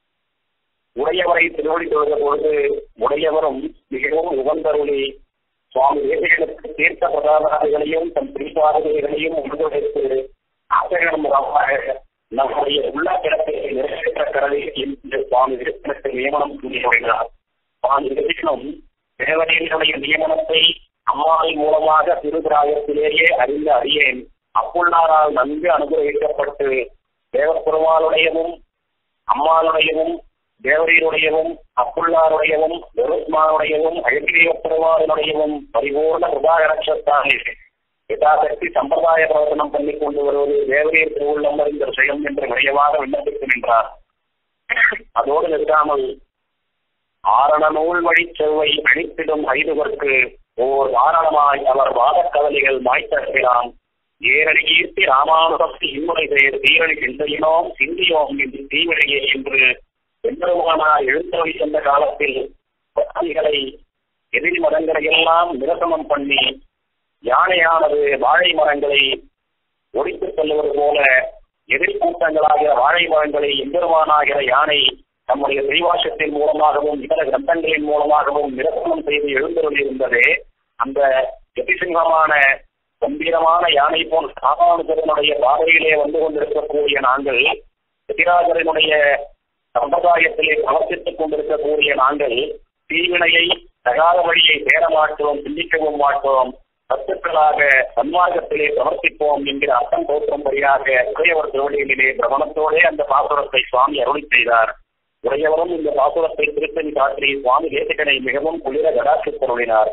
உடையவரை திருவடி தொழுத பொழுது உடையவரும் மிகவும் உகந்தருளி சுவாமி தேசிகளுக்கு தீர்த்த பிரதானாதிகளையும் தன் திருப்பாதைகளையும் முன்வைத்து ஆசிரியர் மூலமாக நம்முடைய உள்ள கிடப்பை நிறைவேற்ற கரவை என்று சுவாமி விருப்பத்தை நியமனம் கூறியுள்ளார் சுவாமி விருப்பினும் தேவதையினுடைய நியமனத்தை அம்மாவின் மூலமாக திருபிராயத்திலேயே அறிந்து அறியேன் அப்புள்ளாரால் நன்கு அனுகிரகிக்கப்பட்டு தேவப்பெருமாளுடையவும் அம்மாளுடையவும் தேவரீருடையவும் அப்புள்ளாருடையவும் வெறுமானுடையவும் அழகிரிய பெருமாளுடையவும் பரிபூர்ண கிருபாகரட்சத்தானே யதாசக்தி சம்பிரதாய பிரவர்த்தனம் பண்ணி கொண்டு வருவது தேவரீர் திருவுள்ளம் அறிந்த விஷயம் என்று விரைவாக விண்ணப்பித்து நின்றார் அதோடு நிற்காமல் ஆரண நூல் வழி செவ்வை அழித்திடும் ஐதுவர்க்கு ஓர் வாரணமாய் அவர் வாதக்கவலிகள் மாய்த்தரலாம் ஏரடி ஈர்த்தி ராமானுசக்தி இம்முறை பெயர் தீரடி சிந்தையினோம் சிந்தியோம் என்று தீவிரையே என்று பெண்பெருமானார் எழுத்தவை சென்ற காலத்தில் பக்திகளை எதிரி மரங்களை எல்லாம் நிரசனம் பண்ணி யானையானது வாழை மரங்களை ஒடித்துச் செல்வது போல எதிர் கூட்டங்களாகிற வாழை மரங்களை எம்பெருமானாகிற யானை தம்முடைய திரிவாசத்தின் மூலமாகவும் இதர கிரந்தங்களின் மூலமாகவும் நிரசனம் செய்து எழுந்தருள் இருந்ததே அந்த எதிசிங்கமான கம்பீரமான யானை போன்ற சாமானுஜரனுடைய பாதையிலே வந்து கொண்டிருக்கக்கூடிய நாங்கள் எதிராஜரனுடைய சம்பிரதாயத்திலே பிரவர்த்தித்துக் கொண்டிருக்கக்கூடிய நாங்கள் தீவினையை தகாத வழியை சேர மாட்டோம் சிந்திக்கவும் மாட்டோம் சத்துக்களாக சன்மார்க்கத்திலே பிரவர்த்திப்போம் என்கிற அர்த்தம் தோற்றும்படியாக உடையவர் திருவடிகளிலே பிரமணத்தோடே அந்த பாசுரத்தை சுவாமி அருளி செய்தார் உடையவரும் இந்த பாசுரத்தை திருப்பதி காற்றி சுவாமி தேசிகனை மிகவும் குளிர கடாட்சி பொருளினார்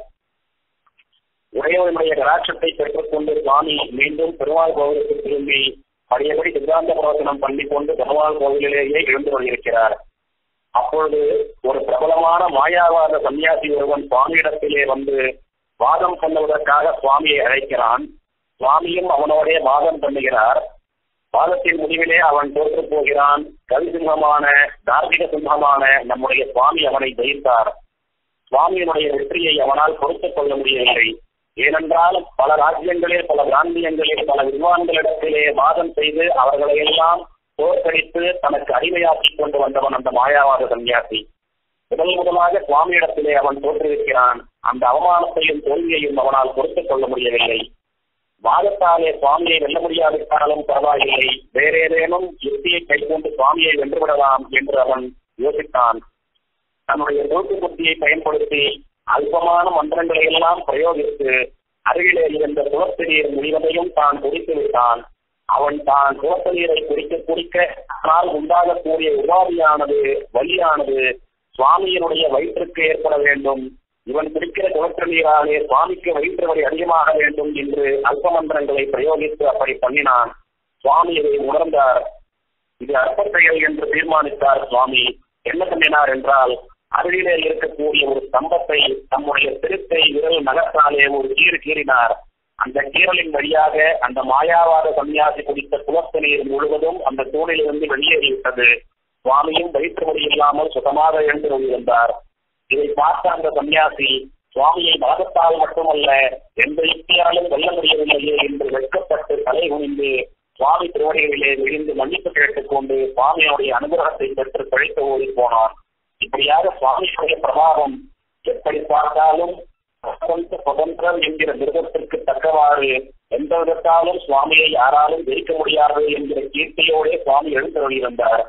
உடையவருடைய கடாட்சத்தை பெற்றுக்கொண்டு சுவாமி மீண்டும் பெருமாள் கோவிலுக்கு திரும்பி பழையபடி சித்தாந்த பிரவச்சனம் பண்ணி கொண்டு பெருமாள் கோவிலிலேயே எழுந்து கொண்டிருக்கிறார் அப்பொழுது ஒரு பிரபலமான மாயாவாத சன்னியாசி ஒருவன் சுவாமியிடத்திலே வந்து வாதம் பண்ணுவதற்காக சுவாமியை அழைக்கிறான் சுவாமியும் அவனோடே வாதம் பண்ணுகிறார் வாதத்தின் முடிவிலே அவன் தோற்று போகிறான் கவிசிங்கமான தார்மீக சிங்கமான நம்முடைய சுவாமி அவனை ஜெயித்தார் சுவாமியினுடைய வெற்றியை அவனால் பொறுத்துக் கொள்ள முடியவில்லை ஏனென்றால் பல ராஜ்யங்களில் பல பிராந்தியங்களில் பல வித்வான்களிடத்திலே வாதம் செய்து அவர்களை எல்லாம் தோற்கடித்து தனக்கு அடிமையாக்கிக் கொண்டு வந்தவன் அந்த மாயாவாத சன்னியாசி முதல் முதலாக சுவாமியிடத்திலே அவன் தோற்றுவிக்கிறான் அந்த அவமானத்தையும் தோல்வியையும் அவனால் பொறுத்துக் கொள்ள முடியவில்லை வாதத்தாலே சுவாமியை வெல்ல முடியாவிட்டாலும் பரவாயில்லை வேற ஏதேனும் யுக்தியை கைக்கொண்டு சுவாமியை வென்றுவிடலாம் என்று அவன் யோசித்தான் தன்னுடைய தோற்று புத்தியை பயன்படுத்தி அல்பமான மந்திரங்களை எல்லாம் பிரயோகித்து அருகிலே இருந்த துளசி நீர் முழுவதையும் தான் குடித்து விட்டான் அவன் தான் துளசி நீரை குடிக்க குடிக்க ஆனால் உண்டாகக்கூடிய உபாதியானது வலியானது சுவாமியினுடைய வயிற்றுக்கு ஏற்பட வேண்டும் இவன் குடிக்கிற துளசி நீராலே சுவாமிக்கு வயிற்று வலி அதிகமாக வேண்டும் என்று அல்ப மந்திரங்களை பிரயோகித்து அப்படி பண்ணினான் சுவாமி இதை உணர்ந்தார் இது அற்ப செயல் என்று தீர்மானித்தார் சுவாமி என்ன பண்ணினார் என்றால் அருகிலே இருக்கக்கூடிய ஒரு ஸ்தம்பத்தை தம்முடைய திருத்தை விரல் நகத்தாலே ஒரு கீறு கீறினார் அந்த கீரலின் வழியாக அந்த மாயாவாத சன்னியாசி குடித்த குளத்து நீர் முழுவதும் அந்த தூணிலிருந்து வெளியேறிவிட்டது சுவாமியும் வயிற்று வழி இல்லாமல் சுகமாக எழுந்து கொண்டிருந்தார் இதை பார்த்த அந்த சன்னியாசி சுவாமியை மதத்தால் மட்டுமல்ல எந்த யுக்தியாலும் வெல்ல முடியவில்லையே என்று வெட்கப்பட்டு தலை குனிந்து சுவாமி திருவடிகளிலே விழுந்து மன்னிப்பு கேட்டுக்கொண்டு சுவாமியுடைய அனுகிரகத்தை பெற்று கழித்து ஓடி போனான் இப்படியாக சுவாமியுடைய பிரபாவம் எப்படி பார்த்தாலும் சுதந்திரம் என்கிற மிருகத்திற்கு தக்கவாறு எந்த விதத்தாலும் சுவாமியை யாராலும் ஜெயிக்க முடியாது என்கிற கீர்த்தியோடே சுவாமி எழுந்தருளியிருந்தார்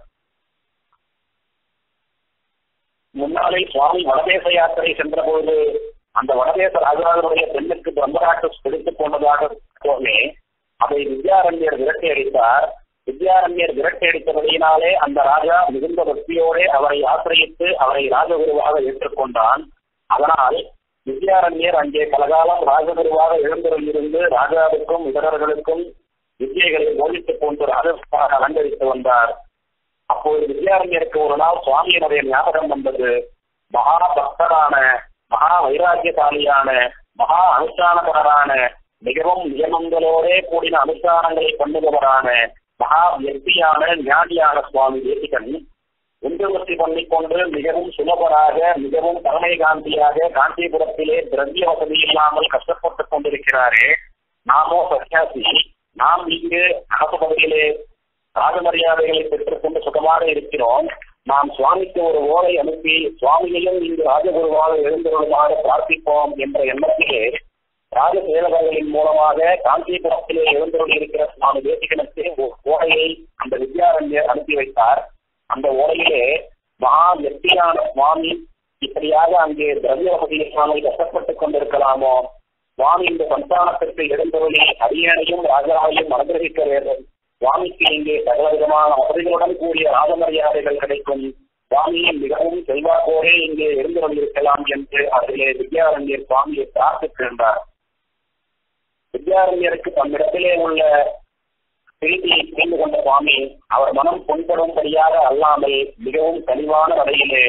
முன்னாலே சுவாமி வடதேச யாத்திரை சென்றபோது அந்த வடதேச ராஜாவினுடைய பெண்ணுக்கு பிரம்மராட்டு எடுத்துக் கொண்டதாக போனே அதை வித்யாரண்யர் விரட்டி அடித்தார் வித்யாரண்யர் விரட்டடித்தபடியினாலே அந்த ராஜா மிகுந்த பக்தியோடே அவரை ஆசிரியத்து அவரை ராஜகுருவாக ஏற்றுக்கொண்டான் அதனால் வித்யாரண்யர் அங்கே பலகாலம் ராஜகுருவாக எழுந்தருளிருந்து ராஜாவுக்கும் இதரர்களுக்கும் வித்தியைகளை போதித்துக் கொண்டு ராஜஸ்தாக அலங்கரித்து வந்தார் அப்போது வித்யாரண்யருக்கு ஒரு நாள் சுவாமியினுடைய ஞாபகம் வந்தது மகா பக்தரான மகா வைராக்கியசாலியான மகா அனுஷ்டானகரான மிகவும் நியமங்களோடே கூடின அனுஷ்டானங்களை பண்ணுபவரான மகா வியக்தியான ஞானியான சுவாமி தேசிகன் உந்துவர்த்தி பண்ணிக்கொண்டு மிகவும் சுலபராக மிகவும் தலைமை காந்தியாக காந்திபுரத்திலே திரவிய வசதி இல்லாமல் கஷ்டப்பட்டுக் கொண்டிருக்கிறாரே நாமோ சன்னியாசி நாம் இங்கு அரசு பகுதியிலே ராஜமரியாதைகளை பெற்றுக்கொண்டு சுகமாக இருக்கிறோம் நாம் சுவாமிக்கு ஒரு ஓலை அனுப்பி சுவாமியையும் இங்கு ராஜகுருவாக எழுந்தருளுமாக பிரார்த்திப்போம் என்ற எண்ணத்திலே ராஜ சேவகர்களின் மூலமாக காஞ்சிபுரத்திலே எழுந்தருள் இருக்கிற சுவாமி தேசிகனுக்கு ஒரு ஓலையை அந்த வித்யாரண்யர் அனுப்பி வைத்தார் அந்த ஓலையிலே மகா வெற்றியான சுவாமி இப்படியாக அங்கே திரவிய வசதி இல்லாமல் கஷ்டப்பட்டுக் கொண்டிருக்கலாமோ சுவாமி இந்த சந்தானத்திற்கு எழுந்தருளி அரியணையும் ராஜாவையும் அனுகிரகிக்க வேண்டும் சுவாமிக்கு இங்கே சகல விதமான வசதிகளுடன் கூடிய ராஜமரியாதைகள் கிடைக்கும் சுவாமியை மிகவும் செல்வாக்கோடே இங்கே எழுந்தருள் இருக்கலாம் என்று அதிலே வித்யாரண்யர் சுவாமியை பிரார்த்தித்திருந்தார் வித்யாரண்யருக்கு தம்மிடத்திலே உள்ள செய்தியை புரிந்து கொண்ட சுவாமி அவர் மனம் புண்படும்படியாக அல்லாமல் மிகவும் தெளிவான வகையிலே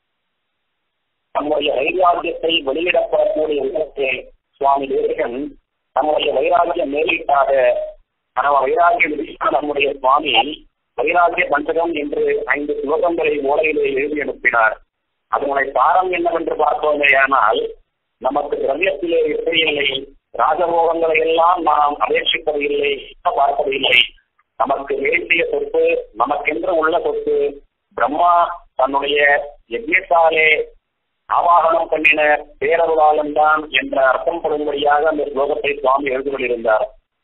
தம்முடைய வைராகியத்தை வெளியிடப்படக்கூடிய விதத்தை சுவாமி தேசிகன் தம்முடைய வைராகியம் மேலீட்டாக கனவ வைராகிய விதித்த நம்முடைய சுவாமி வைராகிய பஞ்சகம் என்று ஐந்து ஸ்லோகங்களை ஓலையிலே எழுதி அனுப்பினார் அதனுடைய சாரம் என்னவென்று பார்த்தோமேயானால் நமக்கு திரவியத்திலே எப்படி இல்லை ராஜபோகங்களை எல்லாம் நாம் அபேட்சிப்பது இல்லை பார்ப்பது இல்லை நமக்கு வேண்டிய சொத்து நமக்கென்று உள்ள சொத்து பிரம்மா தன்னுடைய யஜ்யத்தாலே ஆவாகனம் பண்ணின பேரருளாளன் தான் என்ற அர்த்தம் படும்படியாக அந்த ஸ்லோகத்தை சுவாமி எழுதுவதிருந்தார்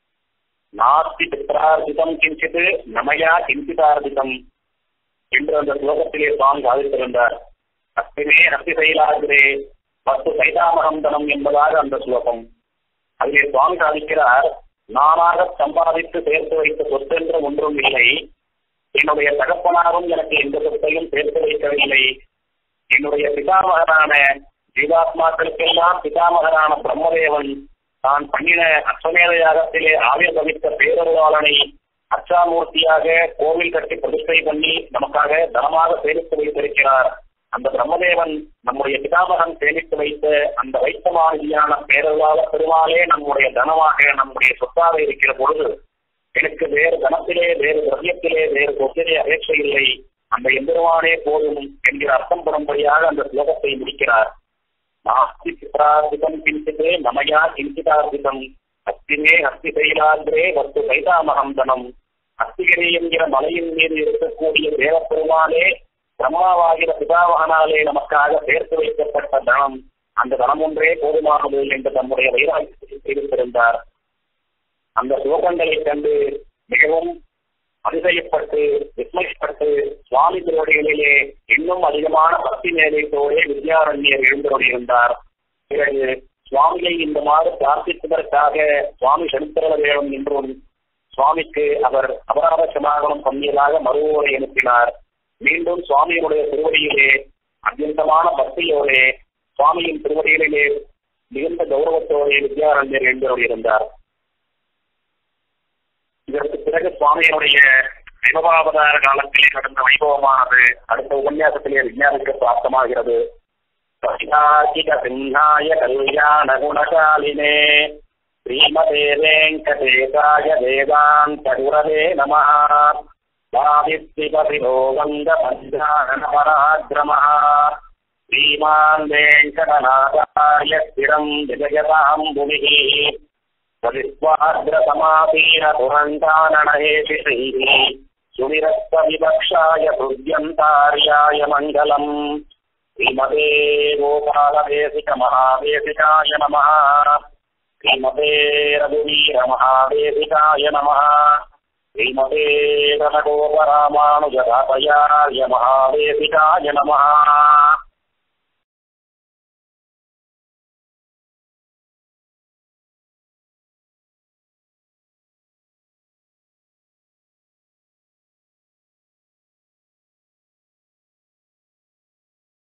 நாஸ்தி பித்ரார்ஜிதம் கிஞ்சித் நமயா கிஞ்சிதார்ஜிதம் என்று அந்த ஸ்லோகத்திலே சுவாமி சாதித்திருந்தார் அஸ்திமே அஸ்தி செயலாகிறே பத்து சைதாமகந்தனம் என்பதாக அந்த ஸ்லோகம் அதிலே சுவாமி சாதிக்கிறார் நானாக சம்பாதித்து சேர்த்து வைத்த சொத்தென்று ஒன்றும் இல்லை என்னுடைய தகப்பனாரும் எனக்கு எந்த சொத்தையும் சேர்த்து வைக்கவில்லை என்னுடைய பிதாமகனான ஜீவாத்மாக்களுக்கெல்லாம் பிதாமகனான பிரம்மதேவன் தான் பண்ணின அஸ்வமேத யாகத்திலே ஆவிர்வகித்த பேரருளாளனை அச்சாமூர்த்தியாக கோவில் கட்டி பிரதிஷ்டை பண்ணி நமக்காக தனமாக சேமித்து வைத்திருக்கிறார் அந்த பிரம்மதேவன் நம்முடைய பிதாமகன் சேமித்து வைத்த அந்த வைத்தமானியான பேரருளாள பெருமாளே நம்முடைய தனமாக நம்முடைய சொத்தாக இருக்கிற பொழுது எனக்கு வேறு தனத்திலே வேறு திரவியத்திலே வேறு சொத்திலே அபேட்சை இல்லை அந்த எம்பெருமானே போதும் என்கிற அர்த்தம் படும்படியாக அந்த ஸ்லோகத்தை முடிக்கிறார் நாஸ்தி சித்ரார்த்திதம் கிஞ்சிதே நமயா கிஞ்சிதார்த்திதம் அஸ்திமே அஸ்தி சைலாந்திரே வஸ்து சைதாமகம் தனம் அஸ்திகிரி என்கிற மலையின் மீது இருக்கக்கூடிய தேவப்பெருமானே பிரம்மாவாகிற பிதாமகனாலே நமக்காக சேர்த்து வைக்கப்பட்ட தனம் அந்த தனம் ஒன்றே போதுமானது என்று தம்முடைய வைராக்கியத்தை தெரிவித்திருந்தார் அந்த ஸ்லோகங்களை கண்டு மிகவும் அதிசயப்பட்டு விஸ்மயப்பட்டு சுவாமி திருவடிகளிலே இன்னும் அதிகமான பக்தி நேரத்தோடே வித்யாரண்யர் எழுந்தருளியிருந்தார் பிறகு சுவாமியை இந்த மாறு பிரார்த்திப்பதற்காக சுவாமி செலுத்தர வேணும் என்றும் சுவாமிக்கு அவர் அபராத சமாகமம் பண்ணியதாக மறுவோரை அனுப்பினார் மீண்டும் சுவாமியினுடைய திருவடியிலே அத்தியந்தமான பக்தியோடே சுவாமியின் திருவடிகளிலே மிகுந்த கௌரவத்தோடே வித்யாரண்யர் எழுந்தருளியிருந்தார் இதற்கு பிறகு சுவாமியினுடைய சிவபாவதார காலத்திலே நடந்த வைபவமானது அடுத்த உபன்யாசத்திலே விஞ்ஞானிக்க பிராப்தமாகிறது சிங்காய கல்யாண குணசாலினே ஸ்ரீமதே வெங்கடேசாய வேதாந்த குரவே நம வாதித்ரிபதிரோ வந்த பஞ்சான பராக்கிரம ஸ்ரீமான் வெங்கடநாதாய ஸ்திரம் விஜயதாம் புவிः सविस्वाग्रसमापीनपुरङ्गाननहेशिषैः सुनिरस्तविवक्षाय हृद्यन्तार्याय मङ्गलम् श्रीमते गोपालदेशिकमहादेशिकाय नमः श्रीमते रघुवीरमहादेशिकाय नमः श्रीमते रघुगोपरामानुजदातयार्य महादेशिकाय नमः